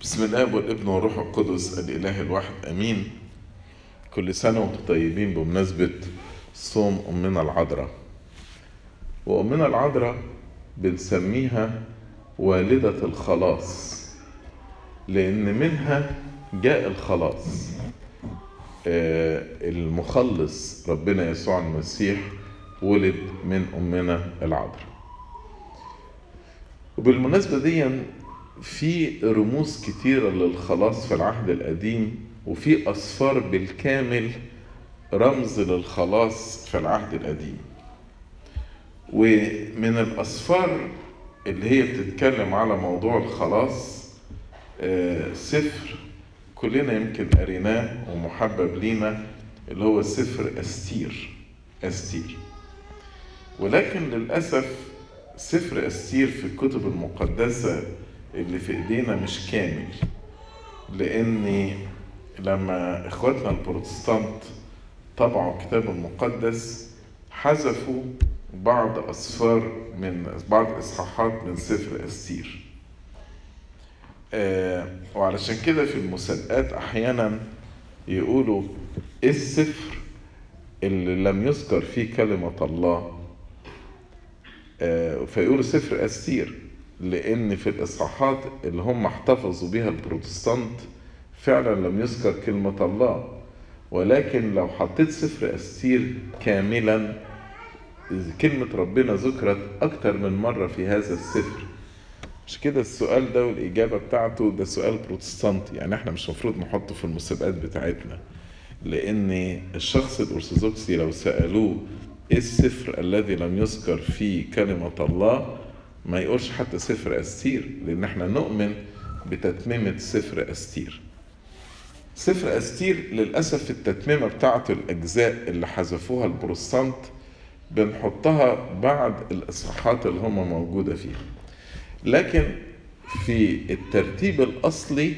بسم الله والابن والروح القدس الإله الواحد أمين كل سنة وانتم طيبين بمناسبة صوم أمنا العذراء وأمنا العذراء بنسميها والدة الخلاص لأن منها جاء الخلاص آه، المخلص ربنا يسوع المسيح ولد من أمنا العذراء وبالمناسبة دي في رموز كتيرة للخلاص في العهد القديم وفي أسفار بالكامل رمز للخلاص في العهد القديم ومن الأسفار اللي هي بتتكلم على موضوع الخلاص آه، سفر كلنا يمكن قريناه ومحبب لينا اللي هو سفر أستير أستير ولكن للأسف سفر أستير في الكتب المقدسة اللي في إيدينا مش كامل لأن لما إخواتنا البروتستانت طبعوا الكتاب المقدس حذفوا بعض أسفار من بعض إصحاحات من سفر أستير آه وعلشان كده في المسابقات أحيانا يقولوا إيه السفر اللي لم يذكر فيه كلمة الله آه فيقولوا سفر أستير لأن في الإصحاحات اللي هم احتفظوا بها البروتستانت فعلا لم يذكر كلمة الله ولكن لو حطيت سفر أستير كاملا كلمة ربنا ذكرت أكتر من مرة في هذا السفر مش كده السؤال ده والإجابة بتاعته ده سؤال بروتستانتي يعني احنا مش المفروض نحطه في المسابقات بتاعتنا لأن الشخص الأرثوذكسي لو سألوه إيه السفر الذي لم يذكر فيه كلمة الله ما يقولش حتى سفر أستير لأن احنا نؤمن بتتميمة سفر أستير سفر أستير للأسف التتميمة بتاعته الأجزاء اللي حذفوها البروتستانت بنحطها بعد الإصحاحات اللي هم موجودة فيها لكن في الترتيب الأصلي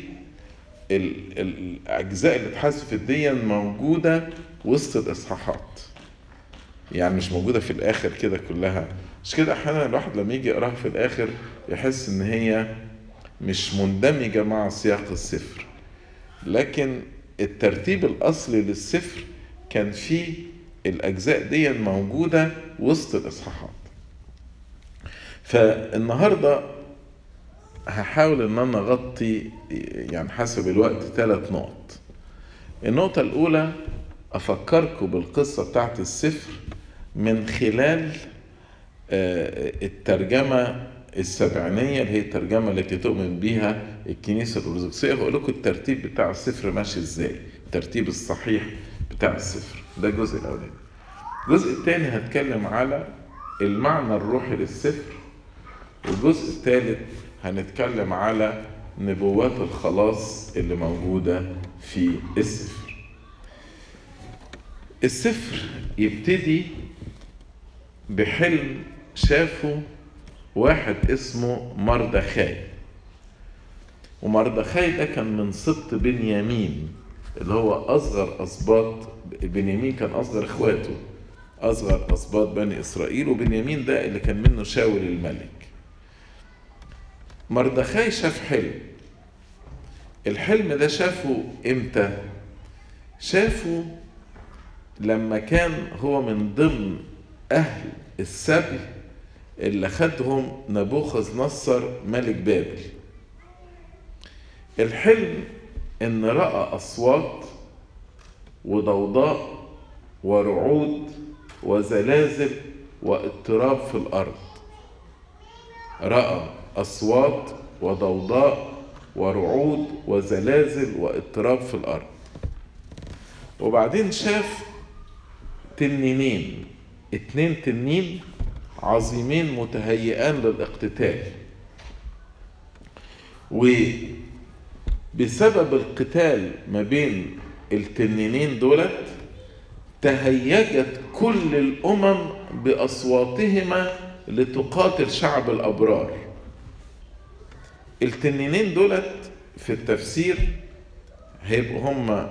الأجزاء اللي اتحذفت دي موجودة وسط الإصحاحات يعني مش موجودة في الآخر كده كلها مش كده أحيانا الواحد لما يجي يقراها في الآخر يحس إن هي مش مندمجة مع سياق السفر لكن الترتيب الأصلي للسفر كان فيه الأجزاء دي موجودة وسط الإصحاحات فالنهاردة هحاول إن أنا أغطي يعني حسب الوقت ثلاث نقط النقطة الأولى أفكركم بالقصة بتاعت السفر من خلال الترجمة السبعينية اللي هي الترجمة التي تؤمن بها الكنيسة الأرثوذكسية بقول لكم الترتيب بتاع السفر ماشي إزاي الترتيب الصحيح بتاع السفر ده الجزء الأولاني الجزء الثاني هتكلم على المعنى الروحي للسفر والجزء الثالث هنتكلم على نبوات الخلاص اللي موجودة في السفر السفر يبتدي بحلم شافه واحد اسمه مردخاي ومردخاي ده كان من سبط بنيامين اللي هو أصغر أسباط بنيامين كان أصغر إخواته أصغر أسباط بني إسرائيل وبنيامين ده اللي كان منه شاول الملك مردخاي شاف حلم الحلم ده شافه إمتى؟ شافه لما كان هو من ضمن أهل السبي اللي خدهم نبوخذ نصر ملك بابل الحلم ان راى اصوات وضوضاء ورعود وزلازل واضطراب في الارض راى اصوات وضوضاء ورعود وزلازل واضطراب في الارض وبعدين شاف تنينين اتنين تنين عظيمين متهيئان للاقتتال وبسبب القتال ما بين التنينين دولت تهيجت كل الامم باصواتهما لتقاتل شعب الابرار التنينين دولت في التفسير هيبقوا هم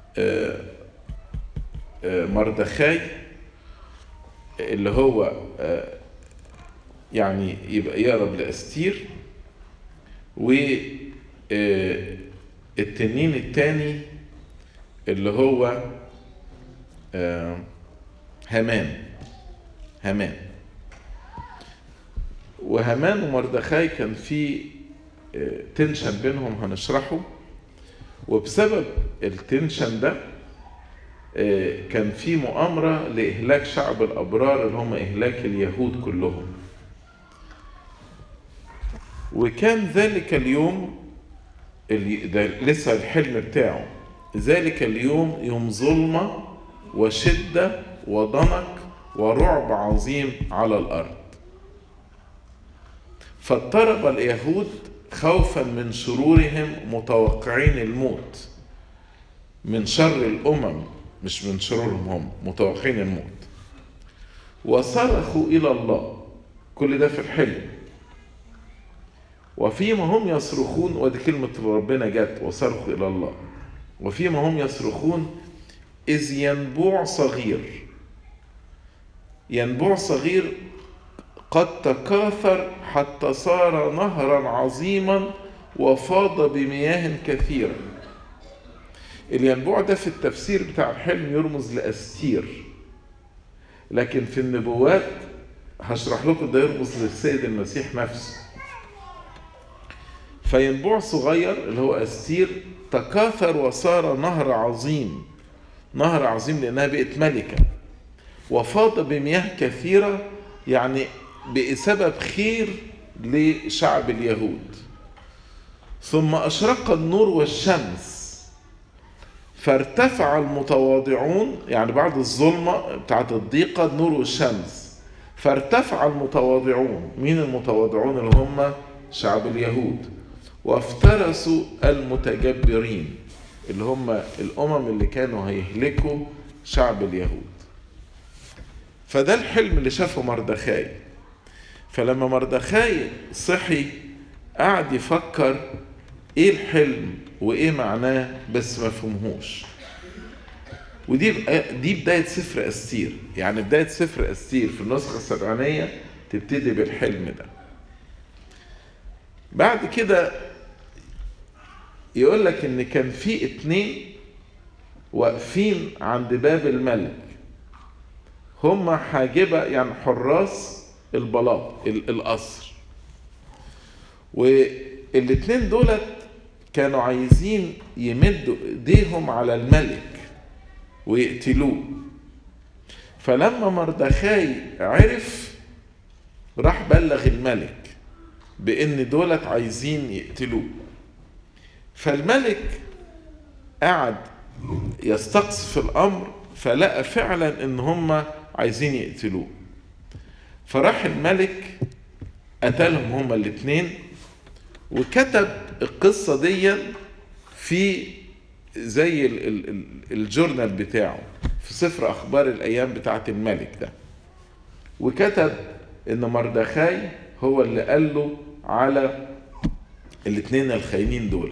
مردخاي اللي هو يعني يبقى يقرب لأستير آه، التنين التاني اللي هو آه، هامان هامان وهامان ومردخاي كان في آه، تنشن بينهم هنشرحه وبسبب التنشن ده آه، كان في مؤامرة لإهلاك شعب الأبرار اللي هم إهلاك اليهود كلهم وكان ذلك اليوم اللي ده لسه الحلم بتاعه ذلك اليوم يوم ظلمة وشدة وضنك ورعب عظيم على الأرض فاضطرب اليهود خوفا من شرورهم متوقعين الموت من شر الأمم مش من شرورهم هم متوقعين الموت وصرخوا إلى الله كل ده في الحلم وفيما هم يصرخون ودي كلمة ربنا جت وصرخوا إلى الله وفيما هم يصرخون إذ ينبوع صغير ينبوع صغير قد تكاثر حتى صار نهرا عظيما وفاض بمياه كثيرة الينبوع ده في التفسير بتاع الحلم يرمز لأستير لكن في النبوات هشرح لكم ده يرمز للسيد المسيح نفسه فينبوع صغير اللي هو أستير تكاثر وصار نهر عظيم نهر عظيم لأنها بقت ملكة وفاض بمياه كثيرة يعني بسبب خير لشعب اليهود ثم أشرق النور والشمس فارتفع المتواضعون يعني بعد الظلمة بتاعت الضيقة النور والشمس فارتفع المتواضعون مين المتواضعون اللي هم شعب اليهود وافترسوا المتجبرين اللي هم الأمم اللي كانوا هيهلكوا شعب اليهود فده الحلم اللي شافه مردخاي فلما مردخاي صحي قعد يفكر ايه الحلم وايه معناه بس ما فهمهوش ودي دي بداية سفر أستير يعني بداية سفر أستير في النسخة السبعينية تبتدي بالحلم ده بعد كده يقول لك ان كان في اتنين واقفين عند باب الملك هم حاجبة يعني حراس البلاط القصر والاتنين دولت كانوا عايزين يمدوا ايديهم على الملك ويقتلوه فلما مردخاي عرف راح بلغ الملك بان دولت عايزين يقتلوه فالملك قعد يستقصي في الامر فلقى فعلا ان هم عايزين يقتلوه فراح الملك قتلهم هما الاثنين وكتب القصة دي في زي ال ال ال الجورنال بتاعه في سفر أخبار الأيام بتاعت الملك ده وكتب إن مردخاي هو اللي قال له على الاثنين الخاينين دولت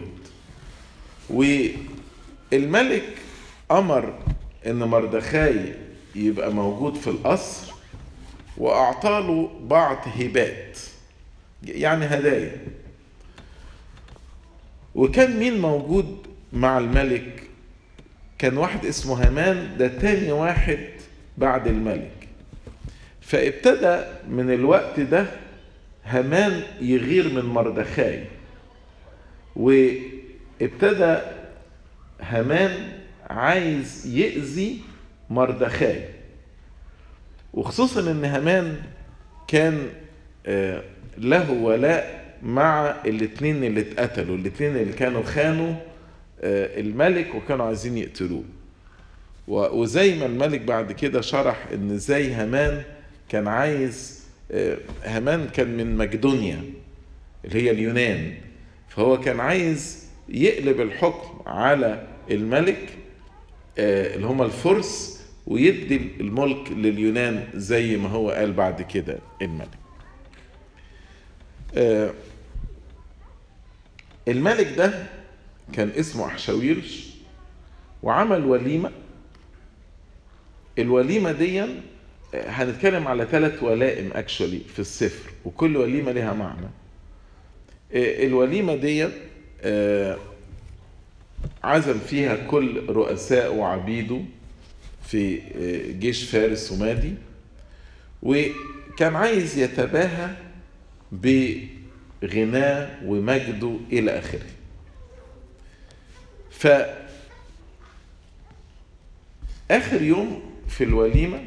والملك أمر إن مردخاي يبقى موجود في القصر وأعطاله بعض هبات يعني هدايا وكان مين موجود مع الملك كان واحد اسمه هامان ده تاني واحد بعد الملك فابتدى من الوقت ده هامان يغير من مردخاي وابتدى هامان عايز يأذي مردخاي وخصوصا ان هامان كان له ولاء مع الاثنين اللي اتقتلوا الاثنين اللي كانوا خانوا الملك وكانوا عايزين يقتلوه وزي ما الملك بعد كده شرح ان زي هامان كان عايز هامان كان من مقدونيا اللي هي اليونان فهو كان عايز يقلب الحكم على الملك اللي هم الفرس ويدي الملك لليونان زي ما هو قال بعد كده الملك الملك ده كان اسمه أحشاويرش وعمل وليمة الوليمة دي هنتكلم على ثلاث ولائم اكشولي في السفر وكل وليمة لها معنى الوليمة دي عزم فيها كل رؤساء وعبيده في جيش فارس ومادي وكان عايز يتباهى بغناه ومجده إلى آخره ف آخر يوم في الوليمة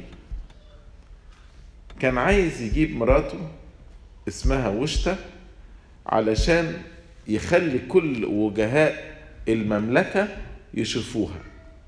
كان عايز يجيب مراته اسمها وشتة علشان يخلي كل وجهاء المملكة يشوفوها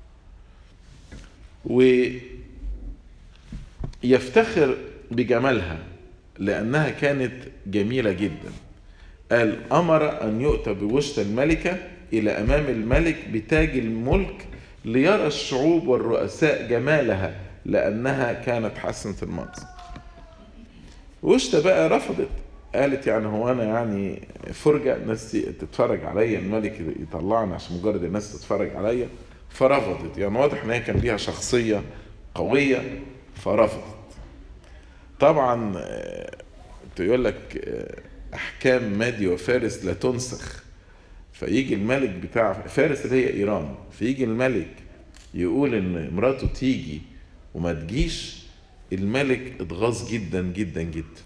ويفتخر بجمالها لأنها كانت جميلة جدا قال أمر أن يؤتى بوشتة الملكة إلى أمام الملك بتاج الملك ليرى الشعوب والرؤساء جمالها لأنها كانت حسنة المنظر وشتة بقى رفضت قالت يعني هو انا يعني فرجة الناس تتفرج عليا الملك يطلعني عشان مجرد الناس تتفرج عليا فرفضت يعني واضح ان هي كان ليها شخصية قوية فرفضت طبعا تقول لك احكام مادي وفارس لا تنسخ فيجي الملك بتاع فارس اللي هي ايران فيجي الملك يقول ان مراته تيجي وما تجيش الملك اتغاظ جدا جدا جدا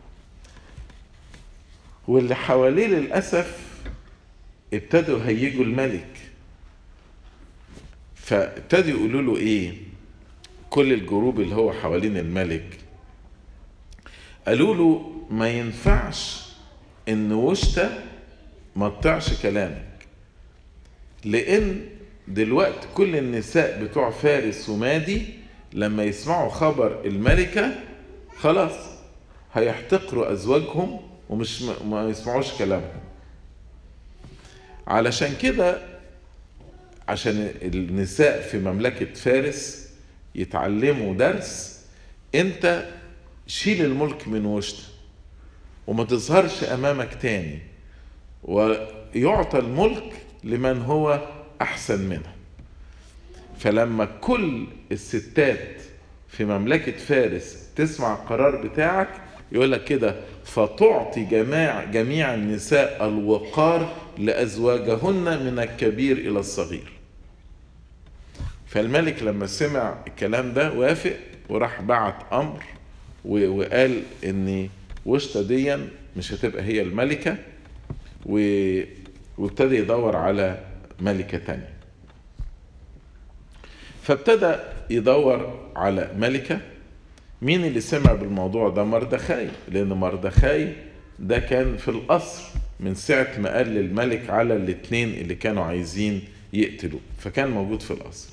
واللي حواليه للأسف ابتدوا يهيجوا الملك فابتدوا يقولوا له ايه كل الجروب اللي هو حوالين الملك قالوا له ما ينفعش ان وشتة ما تطيعش كلامك لان دلوقتي كل النساء بتوع فارس ومادي لما يسمعوا خبر الملكة خلاص هيحتقروا ازواجهم ومش ما يسمعوش كلامهم علشان كده عشان النساء في مملكة فارس يتعلموا درس انت شيل الملك من وشته وما تظهرش امامك تاني ويعطى الملك لمن هو احسن منه فلما كل الستات في مملكة فارس تسمع القرار بتاعك يقول لك كده فتعطي جميع جميع النساء الوقار لازواجهن من الكبير الى الصغير فالملك لما سمع الكلام ده وافق وراح بعت امر وقال ان وشطة ديا مش هتبقى هي الملكة وابتدى يدور على ملكة تانية فابتدى يدور على ملكة مين اللي سمع بالموضوع ده مردخاي لان مردخاي ده كان في القصر من ساعة ما قال للملك على الاثنين اللي كانوا عايزين يقتلوا فكان موجود في القصر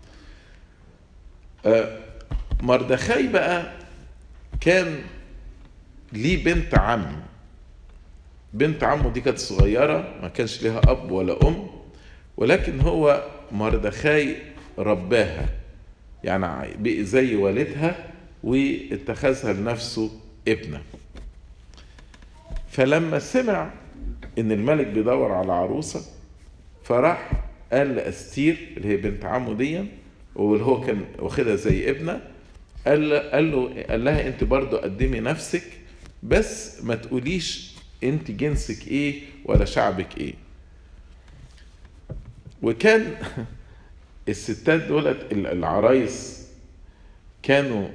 مردخاي بقى كان ليه بنت عم بنت عمه دي كانت صغيرة ما كانش لها أب ولا أم ولكن هو مردخاي رباها يعني بقي زي والدها واتخذها لنفسه ابنة فلما سمع ان الملك بيدور على عروسة فراح قال لأستير اللي هي بنت عمه دي واللي هو كان واخدها زي ابنة قال قال له قال لها انت برضو قدمي نفسك بس ما تقوليش انت جنسك ايه ولا شعبك ايه وكان الستات دولت العرايس كانوا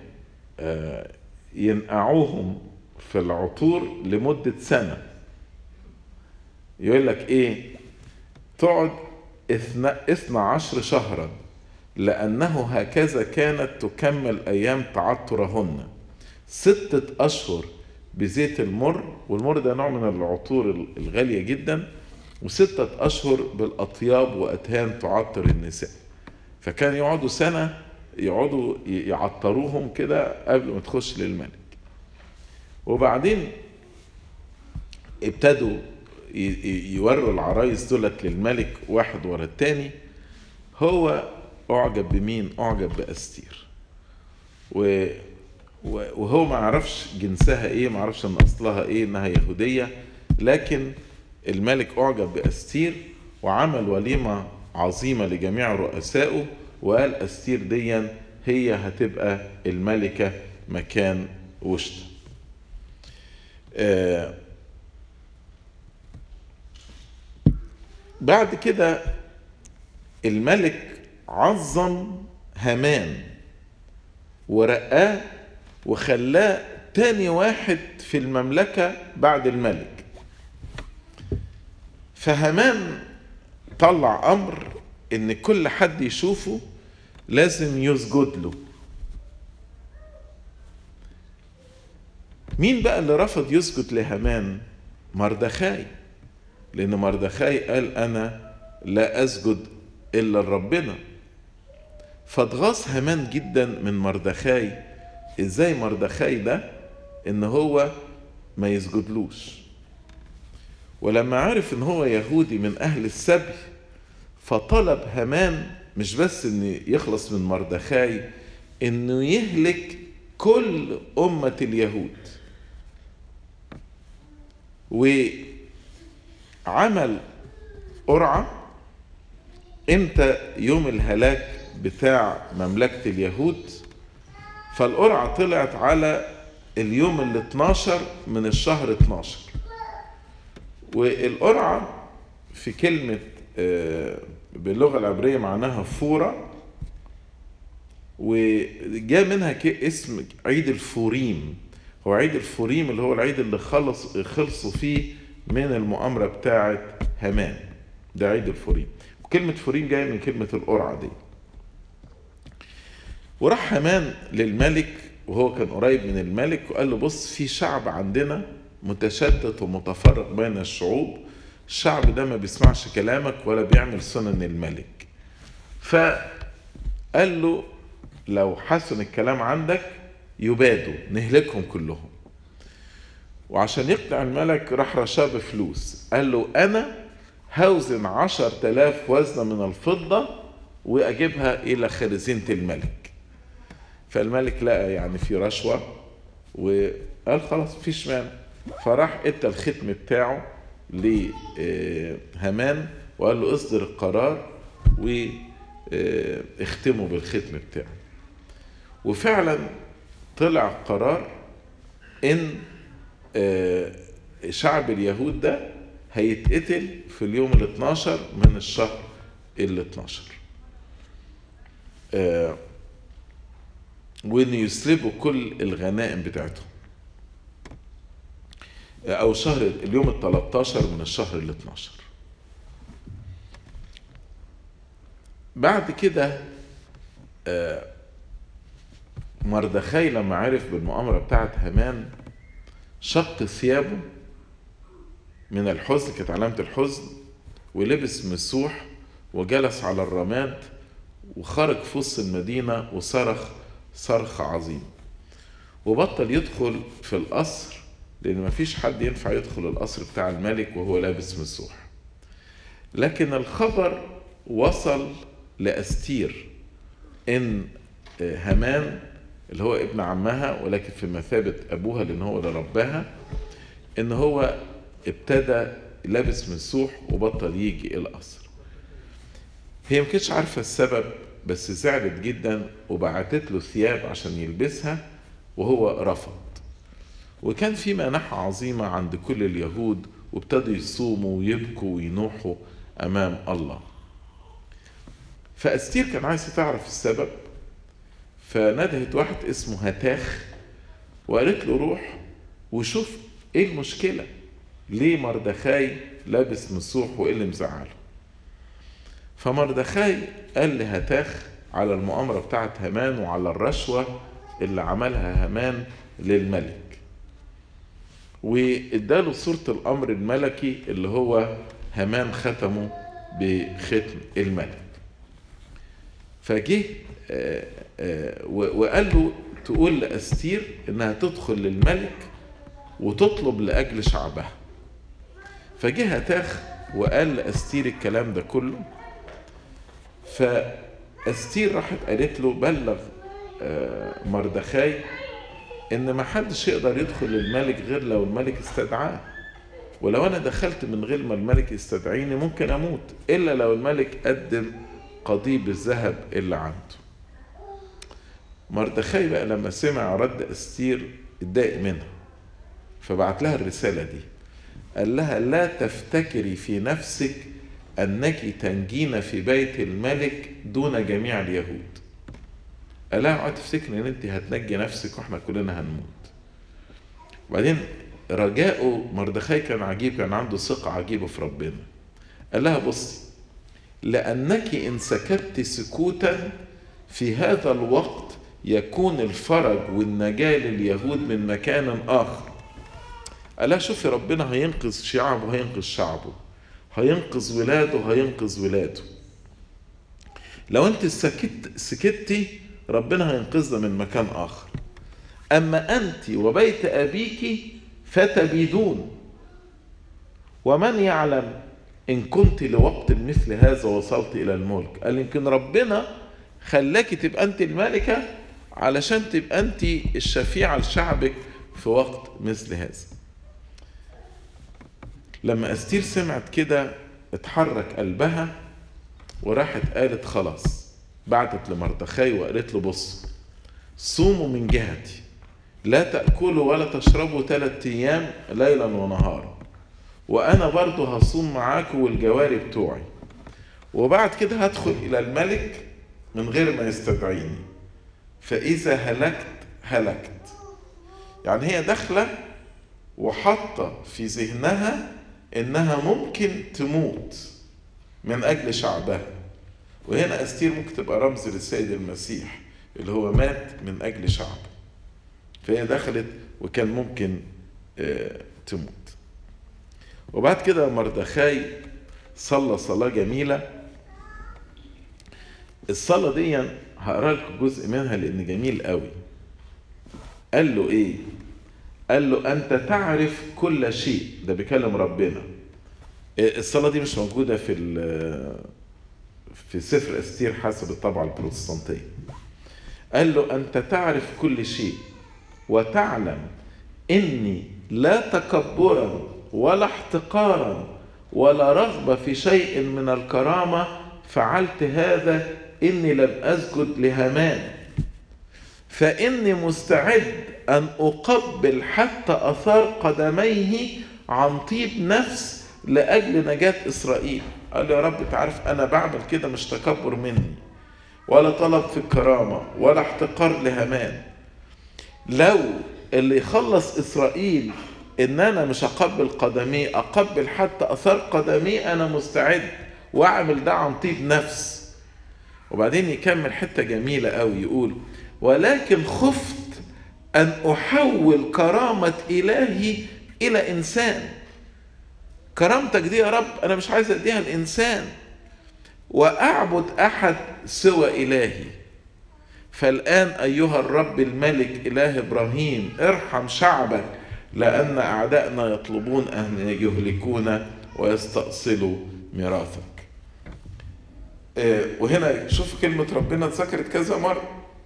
ينقعوهم في العطور لمدة سنة يقول لك ايه تقعد اثنى عشر شهرا لأنه هكذا كانت تكمل أيام تعطرهن ستة أشهر بزيت المر والمر ده نوع من العطور الغالية جدا وستة أشهر بالأطياب وأتهان تعطر النساء فكان يقعدوا سنة يقعدوا يعطروهم كده قبل ما تخش للملك وبعدين ابتدوا يوروا العرايس دولت للملك واحد ورا التاني هو اعجب بمين اعجب باستير و وهو ما عرفش جنسها ايه ما عرفش ان اصلها ايه انها يهودية لكن الملك اعجب باستير وعمل وليمة عظيمة لجميع رؤسائه وقال استير ديا هي هتبقى الملكة مكان وشت بعد كده الملك عظم هامان ورقاه وخلاه تاني واحد في المملكة بعد الملك فهامان طلع أمر إن كل حد يشوفه لازم يسجد له مين بقى اللي رفض يسجد لهامان مردخاي لأن مردخاي قال أنا لا أسجد إلا لربنا فاتغاظ هامان جدا من مردخاي ازاي مردخاي ده ان هو ما يسجدلوش ولما عرف ان هو يهودي من اهل السبي فطلب هامان مش بس ان يخلص من مردخاي انه يهلك كل امة اليهود وعمل قرعة امتى يوم الهلاك بتاع مملكة اليهود فالقرعة طلعت على اليوم ال 12 من الشهر 12 والقرعة في كلمة باللغة العبرية معناها فورة وجاء منها اسم عيد الفوريم هو عيد الفوريم اللي هو العيد اللي خلص خلصوا فيه من المؤامرة بتاعة هامان ده عيد الفوريم وكلمة فوريم جاية من كلمة القرعة دي وراح هامان للملك وهو كان قريب من الملك وقال له بص في شعب عندنا متشتت ومتفرق بين الشعوب الشعب ده ما بيسمعش كلامك ولا بيعمل سنن الملك فقال له لو حسن الكلام عندك يبادوا نهلكهم كلهم وعشان يقنع الملك راح رشاه بفلوس قال له انا هوزن عشر تلاف وزنة من الفضة واجيبها الى خرزينة الملك فالملك لقى يعني في رشوة وقال خلاص مفيش مانع فراح ادى الختم بتاعه لهامان وقال له اصدر القرار واختمه بالختم بتاعه وفعلا طلع قرار ان شعب اليهود ده هيتقتل في اليوم ال 12 من الشهر ال 12 وان يسلبوا كل الغنائم بتاعتهم او شهر اليوم ال 13 من الشهر ال 12 بعد كده مردخاي لما عرف بالمؤامرة بتاعت هامان شق ثيابه من الحزن كانت علامة الحزن ولبس مسوح وجلس على الرماد وخرج في وسط المدينة وصرخ صرخة عظيمة وبطل يدخل في القصر لأن مفيش حد ينفع يدخل القصر بتاع الملك وهو لابس مسوح لكن الخبر وصل لأستير إن هامان اللي هو ابن عمها ولكن في مثابة أبوها لأن هو اللي رباها إن هو ابتدى لابس مسوح وبطل يجي القصر هي ما كانتش عارفة السبب بس زعلت جدا وبعتت له ثياب عشان يلبسها وهو رفض وكان في منحة عظيمة عند كل اليهود وابتدوا يصوموا ويبكوا وينوحوا أمام الله فأستير كان عايزة تعرف السبب فندهت واحد اسمه هتاخ وقالت له روح وشوف ايه المشكلة ليه مردخاي لابس مسوح وايه اللي مزعله فمردخاي قال لهتاخ على المؤامرة بتاعت هامان وعلى الرشوة اللي عملها هامان للملك واداله صورة الأمر الملكي اللي هو هامان ختمه بختم الملك فجه وقال له تقول لأستير إنها تدخل للملك وتطلب لأجل شعبها فجه هتاخ وقال لأستير الكلام ده كله فأستير راحت قالت له بلغ مردخاي إن ما حدش يقدر يدخل للملك غير لو الملك استدعاه ولو أنا دخلت من غير ما الملك يستدعيني ممكن أموت إلا لو الملك قدم قضيب الذهب اللي عنده مردخاي بقى لما سمع رد أستير اتضايق منها فبعت لها الرسالة دي قال لها لا تفتكري في نفسك أنك تنجين في بيت الملك دون جميع اليهود قال لها اوعي تفتكري ان انت هتنجي نفسك واحنا كلنا هنموت وبعدين رجاؤه مردخاي كان عجيب كان عنده ثقة عجيبة في ربنا قال لها بصي لأنك إن سكت سكوتا في هذا الوقت يكون الفرج والنجاة لليهود من مكان آخر قال لها شوفي ربنا هينقذ شعبه هينقذ شعبه هينقذ ولاده هينقذ ولاده لو انت سكت سكتي ربنا هينقذنا من مكان آخر أما أنت وبيت أبيك فتبيدون ومن يعلم إن كنت لوقت مثل هذا وصلت إلى الملك قال يمكن ربنا خلاك تبقى أنت الملكة علشان تبقى أنت الشفيعة لشعبك في وقت مثل هذا لما أستير سمعت كده اتحرك قلبها وراحت قالت خلاص بعتت لمردخاي وقالت له بص صوموا من جهتي لا تأكلوا ولا تشربوا ثلاثة أيام ليلا ونهارا وأنا برضو هصوم معاكم والجواري بتوعي وبعد كده هدخل إلى الملك من غير ما يستدعيني فإذا هلكت هلكت يعني هي داخلة وحاطة في ذهنها إنها ممكن تموت من أجل شعبها وهنا أستير ممكن تبقى رمز للسيد المسيح اللي هو مات من أجل شعبه فهي دخلت وكان ممكن تموت وبعد كده مردخاي صلى صلاة جميلة الصلاة دي هقرا لكم جزء منها لأن جميل قوي قال له إيه؟ قال له أنت تعرف كل شيء ده بيكلم ربنا الصلاة دي مش موجودة في في سفر استير حسب الطبعة البروتستانتية قال له أنت تعرف كل شيء وتعلم إني لا تكبرا ولا احتقارا ولا رغبة في شيء من الكرامة فعلت هذا إني لم أسجد لهامان فإني مستعد أن أقبل حتى أثار قدميه عن طيب نفس لأجل نجاة إسرائيل قال له يا رب تعرف أنا بعمل كده مش تكبر مني ولا طلب في الكرامة ولا احتقار لهامان لو اللي يخلص إسرائيل إن أنا مش أقبل قدميه أقبل حتى أثار قدميه أنا مستعد وأعمل ده عن طيب نفس وبعدين يكمل حتة جميلة أوي يقول ولكن خفت أن أحول كرامة إلهي إلى إنسان كرامتك دي يا رب أنا مش عايز أديها الإنسان وأعبد أحد سوى إلهي فالآن أيها الرب الملك إله إبراهيم ارحم شعبك لأن أعدائنا يطلبون أن يهلكونا ويستأصلوا ميراثك وهنا شوف كلمة ربنا اتذكرت كذا مرة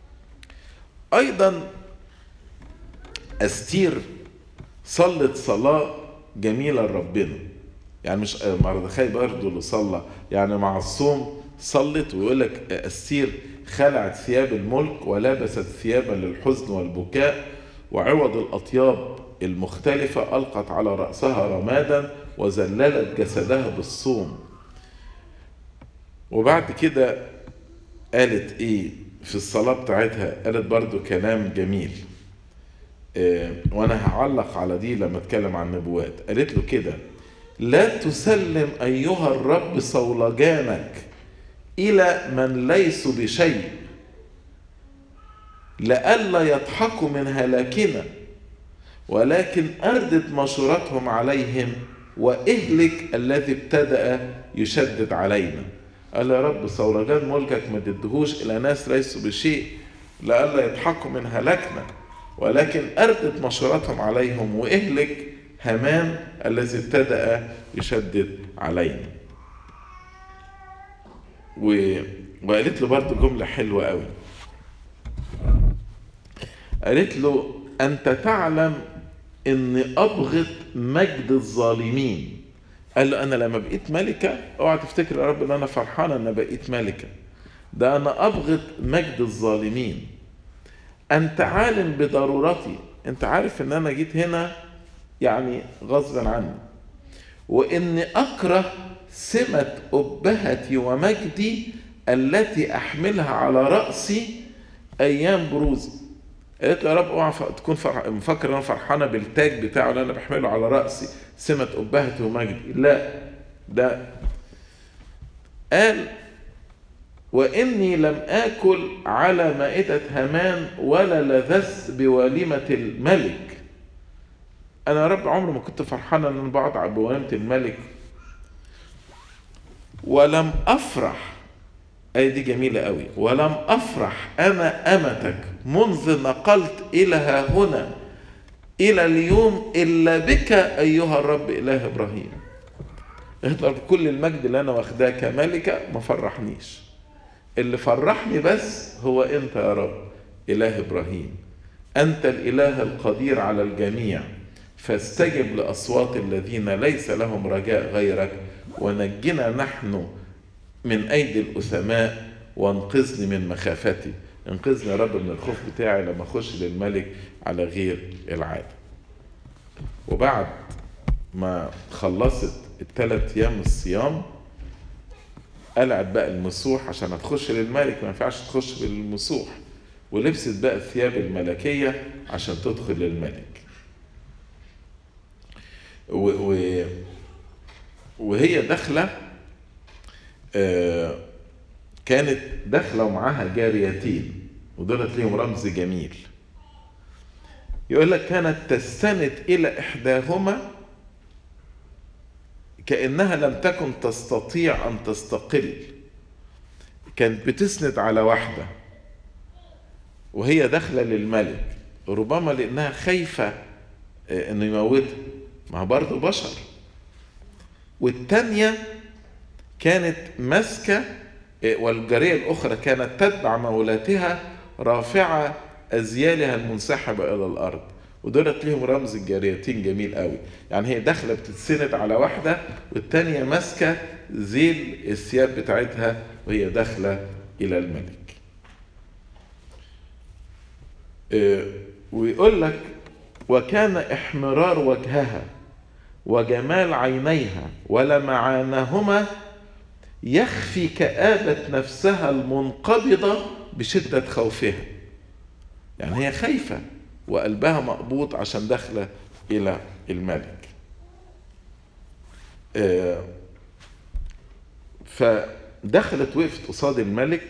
أيضا أستير صلت صلاة جميلة لربنا يعني مش مردخاي برضه اللي صلى يعني مع الصوم صلت ويقول لك أستير خلعت ثياب الملك ولبست ثيابا للحزن والبكاء وعوض الأطياب المختلفة ألقت على رأسها رمادا وزللت جسدها بالصوم وبعد كده قالت ايه في الصلاة بتاعتها قالت برضو كلام جميل إيه وانا هعلق على دي لما اتكلم عن النبوات قالت له كده لا تسلم ايها الرب صولجانك الى من ليسوا بشيء لئلا يضحكوا من هلاكنا ولكن اردد مشورتهم عليهم واهلك الذي ابتدا يشدد علينا قال يا رب صولجان ملكك ما تدهوش الى ناس ليسوا بشيء لئلا يضحكوا من هلاكنا ولكن اردد مشورتهم عليهم واهلك هامان الذي ابتدا يشدد علينا و... وقالت له برضه جملة حلوة قوي قالت له أنت تعلم أني أبغض مجد الظالمين قال له أنا لما بقيت ملكة اوعى تفتكر يا رب أن أنا فرحانة أن بقيت ملكة ده أنا أبغض مجد الظالمين أنت عالم بضرورتي أنت عارف أن أنا جيت هنا يعني غصبا عني وإني أكره سمة أبهتي ومجدي التي أحملها على رأسي أيام بروزي قالت له يا رب اوعى تكون فرح... مفكر انا فرحانه بالتاج بتاعه اللي انا بحمله على راسي سمه ابهتي ومجدي لا ده قال واني لم اكل على مائده هامان ولا لذث بوليمه الملك انا يا رب عمري ما كنت فرحان ان انا بقعد بوليمه الملك ولم افرح اي دي جميله قوي ولم افرح انا امتك منذ نقلت الى ها هنا الى اليوم الا بك ايها الرب اله ابراهيم اختار كل المجد اللي انا واخداه كملكه ما فرحنيش اللي فرحني بس هو انت يا رب اله ابراهيم انت الاله القدير على الجميع فاستجب لاصوات الذين ليس لهم رجاء غيرك ونجنا نحن من ايدي الاثماء وانقذني من مخافتي انقذني يا رب من الخوف بتاعي لما اخش للملك على غير العاده وبعد ما خلصت الثلاث ايام الصيام قلعت بقى المسوح عشان هتخش للملك ما ينفعش تخش بالمسوح ولبست بقى الثياب الملكية عشان تدخل للملك و و وهي داخلة آه كانت داخلة ومعاها جاريتين ودولت ليهم رمز جميل يقول لك كانت تستند إلى إحداهما كأنها لم تكن تستطيع أن تستقل كانت بتسند على واحدة وهي داخلة للملك ربما لأنها خايفة أنه يموتها ما هو برضه بشر والتانية كانت ماسكة والجارية الأخرى كانت تتبع مولاتها رافعة أزيالها المنسحبة إلى الأرض ودولت ليهم رمز الجاريتين جميل قوي يعني هي داخله بتتسند على واحده والتانيه ماسكه ذيل الثياب بتاعتها وهي داخله الى الملك ويقول لك وكان احمرار وجهها وجمال عينيها ولمعانهما يخفي كآبة نفسها المنقبضة بشدة خوفها يعني هي خايفة وقلبها مقبوض عشان داخله الى الملك فدخلت وقفت قصاد الملك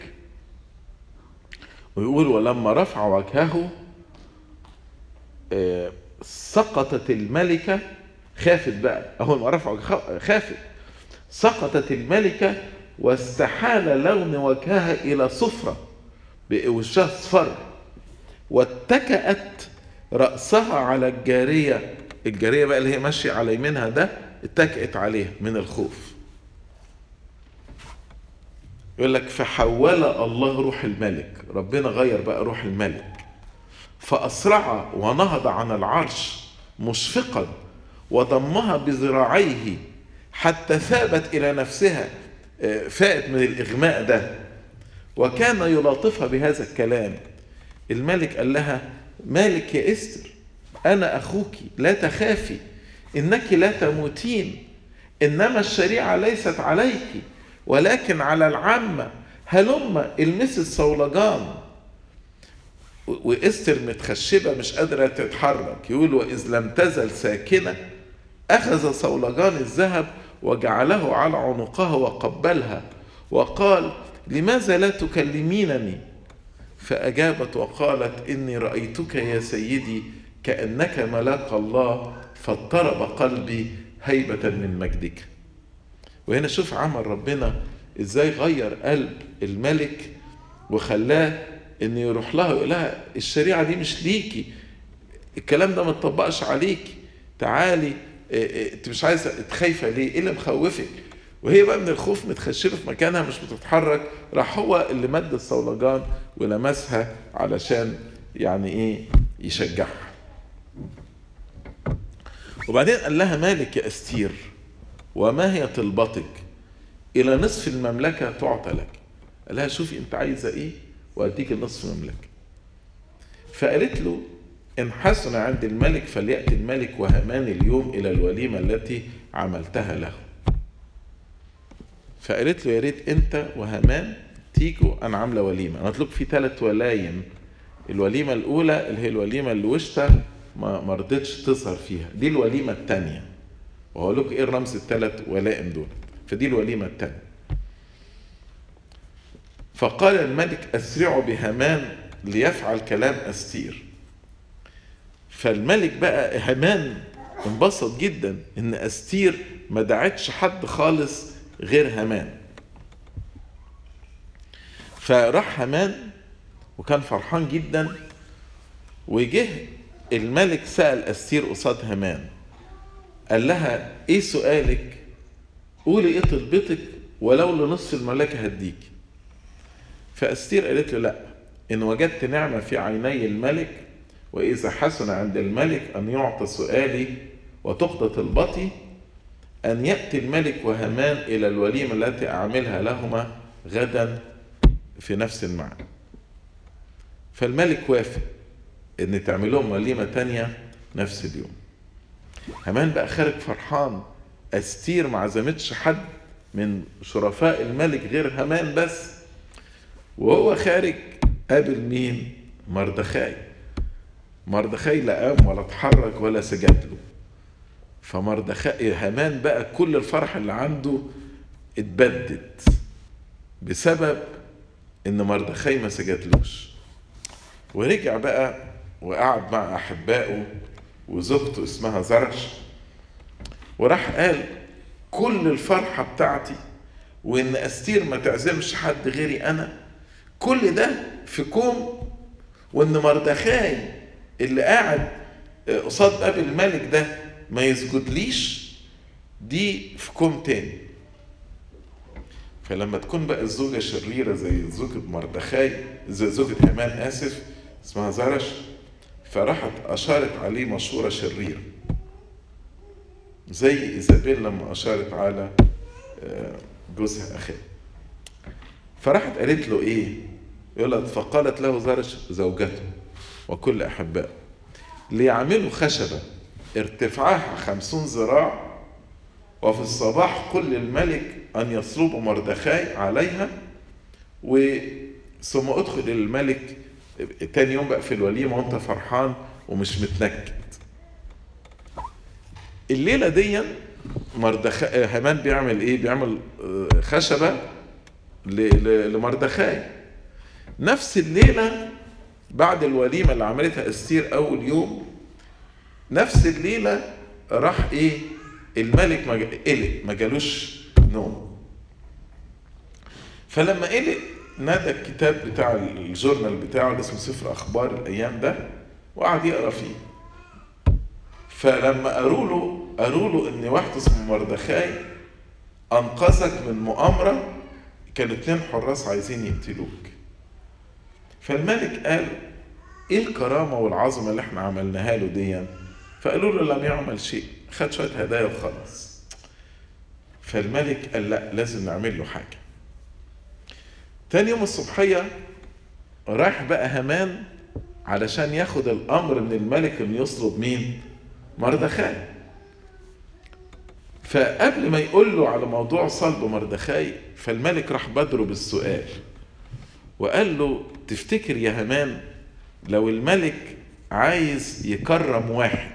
ويقول ولما رفع وجهه سقطت الملكة خافت بقى أول ما رفع وجهها خافت سقطت الملكة واستحال لون وجهها إلى صفرة وشها اصفر واتكأت رأسها على الجارية الجارية بقى اللي هي ماشية على يمينها ده اتكأت عليه من الخوف يقول لك فحول الله روح الملك ربنا غير بقى روح الملك فأسرع ونهض عن العرش مشفقا وضمها بذراعيه حتى ثابت إلى نفسها فاءت من الإغماء ده وكان يلاطفها بهذا الكلام الملك قال لها مالك يا استر انا اخوك لا تخافي انك لا تموتين انما الشريعه ليست عليك ولكن على العامه هلم المس الصولجان واستر متخشبه مش قادره تتحرك يقول واذ لم تزل ساكنه اخذ صولجان الذهب وجعله على عنقها وقبلها وقال لماذا لا تكلمينني فأجابت وقالت إني رأيتك يا سيدي كأنك ملاك الله فاضطرب قلبي هيبة من مجدك وهنا شوف عمل ربنا ازاي غير قلب الملك وخلاه ان يروح لها يقول لها الشريعة دي مش ليكي الكلام ده ما تطبقش عليكي تعالي انت مش عايزه خايفه ليه؟ ايه اللي مخوفك؟ وهي بقى من الخوف متخشبه في مكانها مش بتتحرك راح هو اللي مد الصولجان ولمسها علشان يعني ايه يشجعها وبعدين قال لها مالك يا استير وما هي طلبتك الى نصف المملكه تعطى لك قال لها شوفي انت عايزه ايه واديك نصف المملكه فقالت له إن حسن عند الملك فليأتي الملك وهامان اليوم إلى الوليمة التي عملتها له فقالت له يا ريت انت وهامان تيجوا انا عامله وليمه انا قلت في ثلاث ولايم الوليمه الاولى اللي هي الوليمه اللي وشتا ما ما رضتش تظهر فيها دي الوليمه الثانيه وهقول لكم ايه رمز الثلاث ولائم دول فدي الوليمه الثانيه فقال الملك اسرعوا بهامان ليفعل كلام استير فالملك بقى هامان انبسط جدا ان استير ما دعتش حد خالص غير هامان فراح هامان وكان فرحان جدا وجه الملك سأل أستير قصاد هامان قال لها ايه سؤالك قولي ايه طلبتك ولو لنصف المملكة هديك فأستير قالت له لا إن وجدت نعمة في عيني الملك وإذا حسن عند الملك أن يعطى سؤالي وتقضى طلبتي أن يأتي الملك وهامان إلى الوليمة التي أعملها لهما غدا في نفس المعنى فالملك وافق ان تعمل لهم وليمه تانية نفس اليوم هامان بقى خارج فرحان استير ما عزمتش حد من شرفاء الملك غير هامان بس وهو خارج قابل مين مردخاي مردخاي لا قام ولا اتحرك ولا سجد له فمردخاي هامان بقى كل الفرح اللي عنده اتبدد بسبب ان مردخاي ما سجدلوش ورجع بقى وقعد مع احبائه وزوجته اسمها زرش وراح قال كل الفرحه بتاعتي وان استير ما تعزمش حد غيري انا كل ده في كوم وان مردخاي اللي قاعد قصاد باب الملك ده ما يسجدليش دي في كوم تاني فلما تكون بقى الزوجة شريرة زي زوجة مردخاي زي زوجة هامان آسف اسمها زرش فراحت أشارت عليه مشورة شريرة زي إيزابيل لما أشارت على جوزها أخيه فراحت قالت له إيه يقول فقالت له زرش زوجته وكل أحبائه ليعملوا خشبة ارتفاعها خمسون ذراع وفي الصباح قل للملك أن يصلب مردخاي عليها و ثم ادخل الملك تاني يوم بقى في الوليمة وانت فرحان ومش متنكد الليلة دي مردخاي هامان بيعمل ايه بيعمل خشبة لمردخاي نفس الليلة بعد الوليمة اللي عملتها استير أول يوم نفس الليلة راح ايه الملك ما قلق ما جالوش نوم فلما قلق نادى الكتاب بتاع الجورنال بتاعه اللي اسمه سفر اخبار الايام ده وقعد يقرا فيه فلما قالوا له قالوا له ان واحد اسمه مردخاي انقذك من مؤامره كانوا اتنين حراس عايزين يقتلوك فالملك قال ايه الكرامه والعظمه اللي احنا عملناها له دي فقالوا له لم يعمل شيء خد شويه هدايا وخلص فالملك قال لا لازم نعمل له حاجه تاني يوم الصبحيه راح بقى هامان علشان ياخد الامر من الملك انه يصلب مين مردخاي فقبل ما يقول له على موضوع صلب مردخاي فالملك راح بدره بالسؤال وقال له تفتكر يا هامان لو الملك عايز يكرم واحد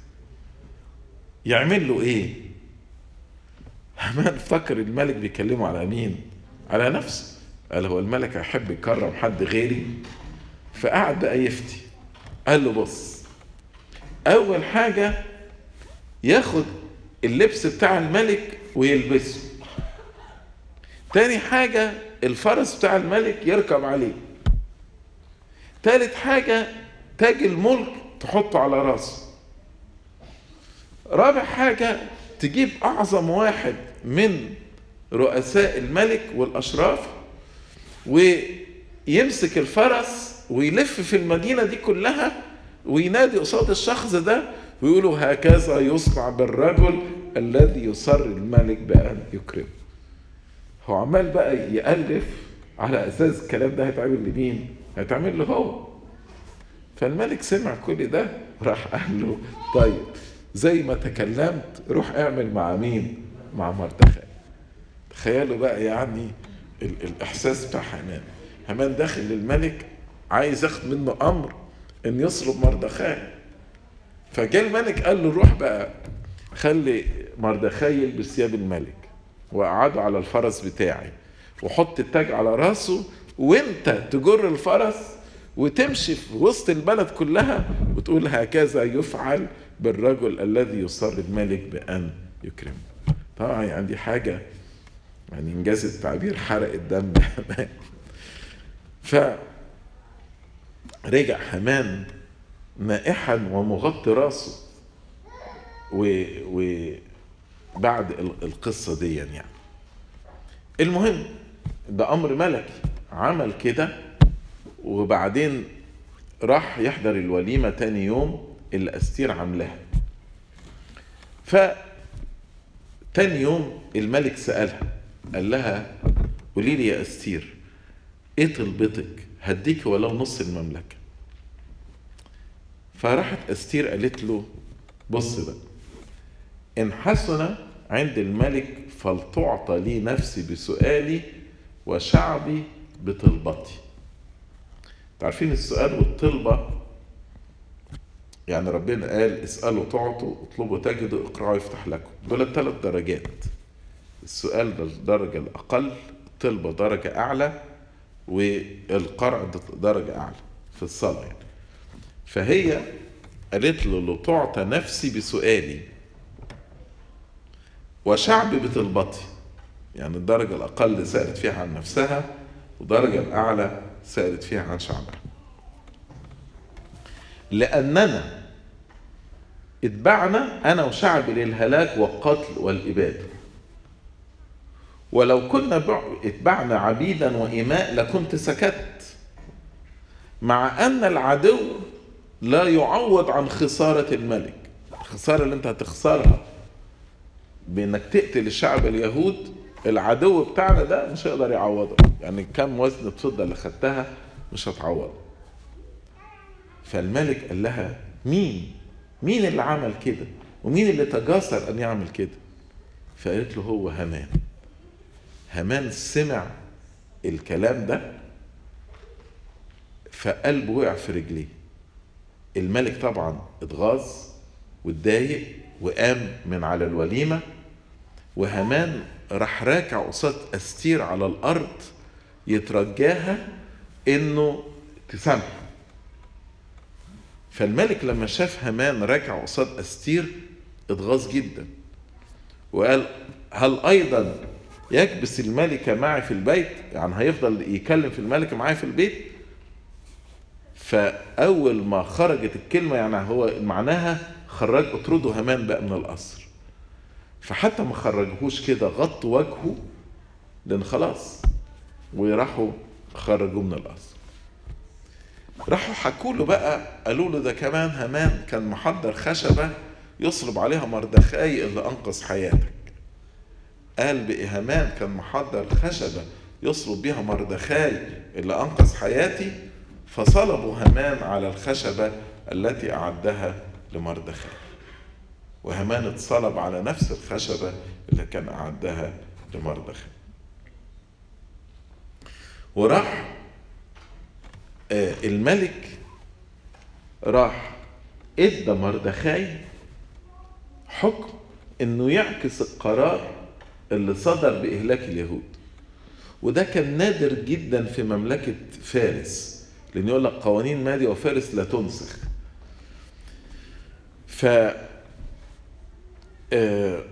يعمل له ايه هامان افتكر الملك بيكلمه على مين على نفسه قال هو الملك هيحب يكرم حد غيري فقعد بقى يفتي قال له بص اول حاجه ياخد اللبس بتاع الملك ويلبسه تاني حاجة الفرس بتاع الملك يركب عليه تالت حاجة تاج الملك تحطه على راسه رابع حاجة تجيب أعظم واحد من رؤساء الملك والأشراف ويمسك الفرس ويلف في المدينة دي كلها وينادي قصاد الشخص ده ويقولوا هكذا يصنع بالرجل الذي يصر الملك بأن يكرمه هو عمال بقى يألف على أساس الكلام ده هيتعمل لمين؟ هيتعمل له هو فالملك سمع كل ده راح قال له طيب زي ما تكلمت روح اعمل مع مين مع مردخاي تخيلوا بقى يعني ال- الاحساس بتاع هامان هامان داخل للملك عايز ياخد منه امر ان يصلب مردخاي فجاء الملك قال له روح بقى خلي مردخاي يلبس ثياب الملك وقعده على الفرس بتاعي وحط التاج على راسه وانت تجر الفرس وتمشي في وسط البلد كلها وتقول هكذا يفعل بالرجل الذي يصر الملك بأن يكرمه طبعا يعني دي حاجة يعني انجاز التعبير حرق الدم همان ف رجع همان نائحا ومغطي راسه و... وبعد ال- القصة دي يعني المهم ده أمر ملكي عمل كده وبعدين راح يحضر الوليمة تاني يوم اللي أستير عاملاها ف تاني يوم الملك سألها قال لها قولي لي يا أستير ايه طلبتك هديك ولو نص المملكة فراحت أستير قالت له بص بقى إن حسن عند الملك فلتعطى لي نفسي بسؤالي وشعبي بطلبتي تعرفين السؤال والطلبة يعني ربنا قال اسألوا تعطوا اطلبوا تجدوا اقرأوا يفتح لكم دول ثلاث درجات السؤال ده الدرجة الأقل الطلبة درجة أعلى والقرع ده درجة أعلى في الصلاة يعني فهي قالت له لو تعطى نفسي بسؤالي وشعبي بطلبتي يعني الدرجة الأقل سألت فيها عن نفسها والدرجة الأعلى سألت فيها عن شعبها لأننا اتبعنا أنا وشعبي للهلاك والقتل والإبادة ولو كنا بع- اتبعنا عبيدا وإماء لكنت سكت مع أن العدو لا يعوض عن خسارة الملك الخسارة اللي انت هتخسرها بانك تقتل الشعب اليهود العدو بتاعنا ده مش هيقدر يعوضها يعني كم وزن الفضة اللي خدتها مش هتعوض فالملك قال لها مين مين اللي عمل كده ومين اللي تجاسر ان يعمل كده فقالت له هو هامان هامان سمع الكلام ده فقلبه وقع في رجليه الملك طبعا اتغاظ واتضايق وقام من على الوليمه وهامان راح راكع قصاد استير على الارض يترجاها انه تسامحه فالملك لما شاف هامان راكع قصاد استير اتغاظ جدا وقال هل ايضا يكبس الملكة معي في البيت يعني هيفضل يكلم في الملكة معايا في البيت فأول ما خرجت الكلمة يعني هو معناها خرج اطردوا هامان بقى من القصر فحتى ما خرجوهوش كده غطوا وجهه لأن خلاص وراحوا خرجوه من القصر راحوا حكوا له بقى قالوا له ده كمان هامان كان محضر خشبة يصلب عليها مردخاي اللي أنقذ حياتك قال بقى هامان كان محضر خشبة يصلب بيها مردخاي اللي أنقذ حياتي فصلبوا هامان على الخشبة التي أعدها لمردخاي وهامان اتصلب على نفس الخشبة اللي كان أعدها لمردخاي وراح آه، الملك راح ادى مردخاي حكم انه يعكس القرار اللي صدر باهلاك اليهود وده كان نادر جدا في مملكة فارس لأن يقول لك قوانين مادي وفارس لا تنسخ ف آه،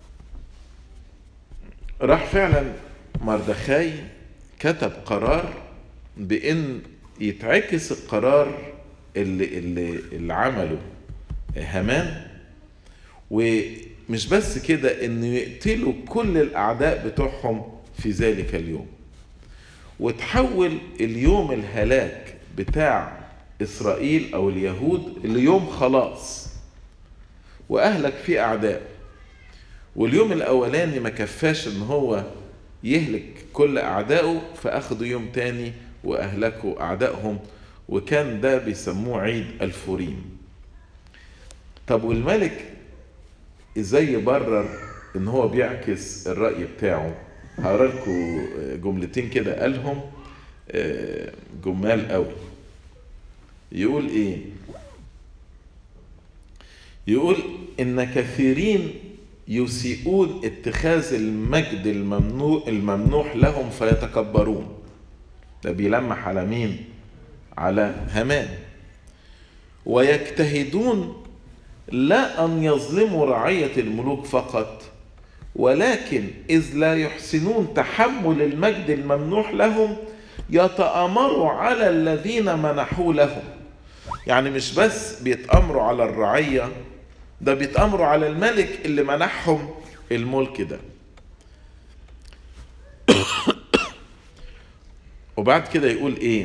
راح فعلا مردخاي كتب قرار بأن يتعكس القرار اللي, اللي, اللي عمله هامان ومش بس كده انه يقتلوا كل الاعداء بتوعهم في ذلك اليوم وتحول اليوم الهلاك بتاع اسرائيل او اليهود ليوم خلاص واهلك فيه اعداء واليوم الاولاني ما كفاش ان هو يهلك كل اعدائه فاخدوا يوم تاني واهلكوا اعدائهم وكان ده بيسموه عيد الفوريم طب والملك ازاي يبرر ان هو بيعكس الرأي بتاعه هقرا لكم جملتين كده قالهم جمال قوي يقول ايه يقول ان كثيرين يسيئون اتخاذ المجد الممنوع الممنوح لهم فيتكبرون ده بيلمح على مين على هامان ويجتهدون لا ان يظلموا رعيه الملوك فقط ولكن اذ لا يحسنون تحمل المجد الممنوح لهم يتامروا على الذين منحوا لهم يعني مش بس بيتامروا على الرعيه ده بيتامروا على الملك اللي منحهم الملك ده وبعد كده يقول ايه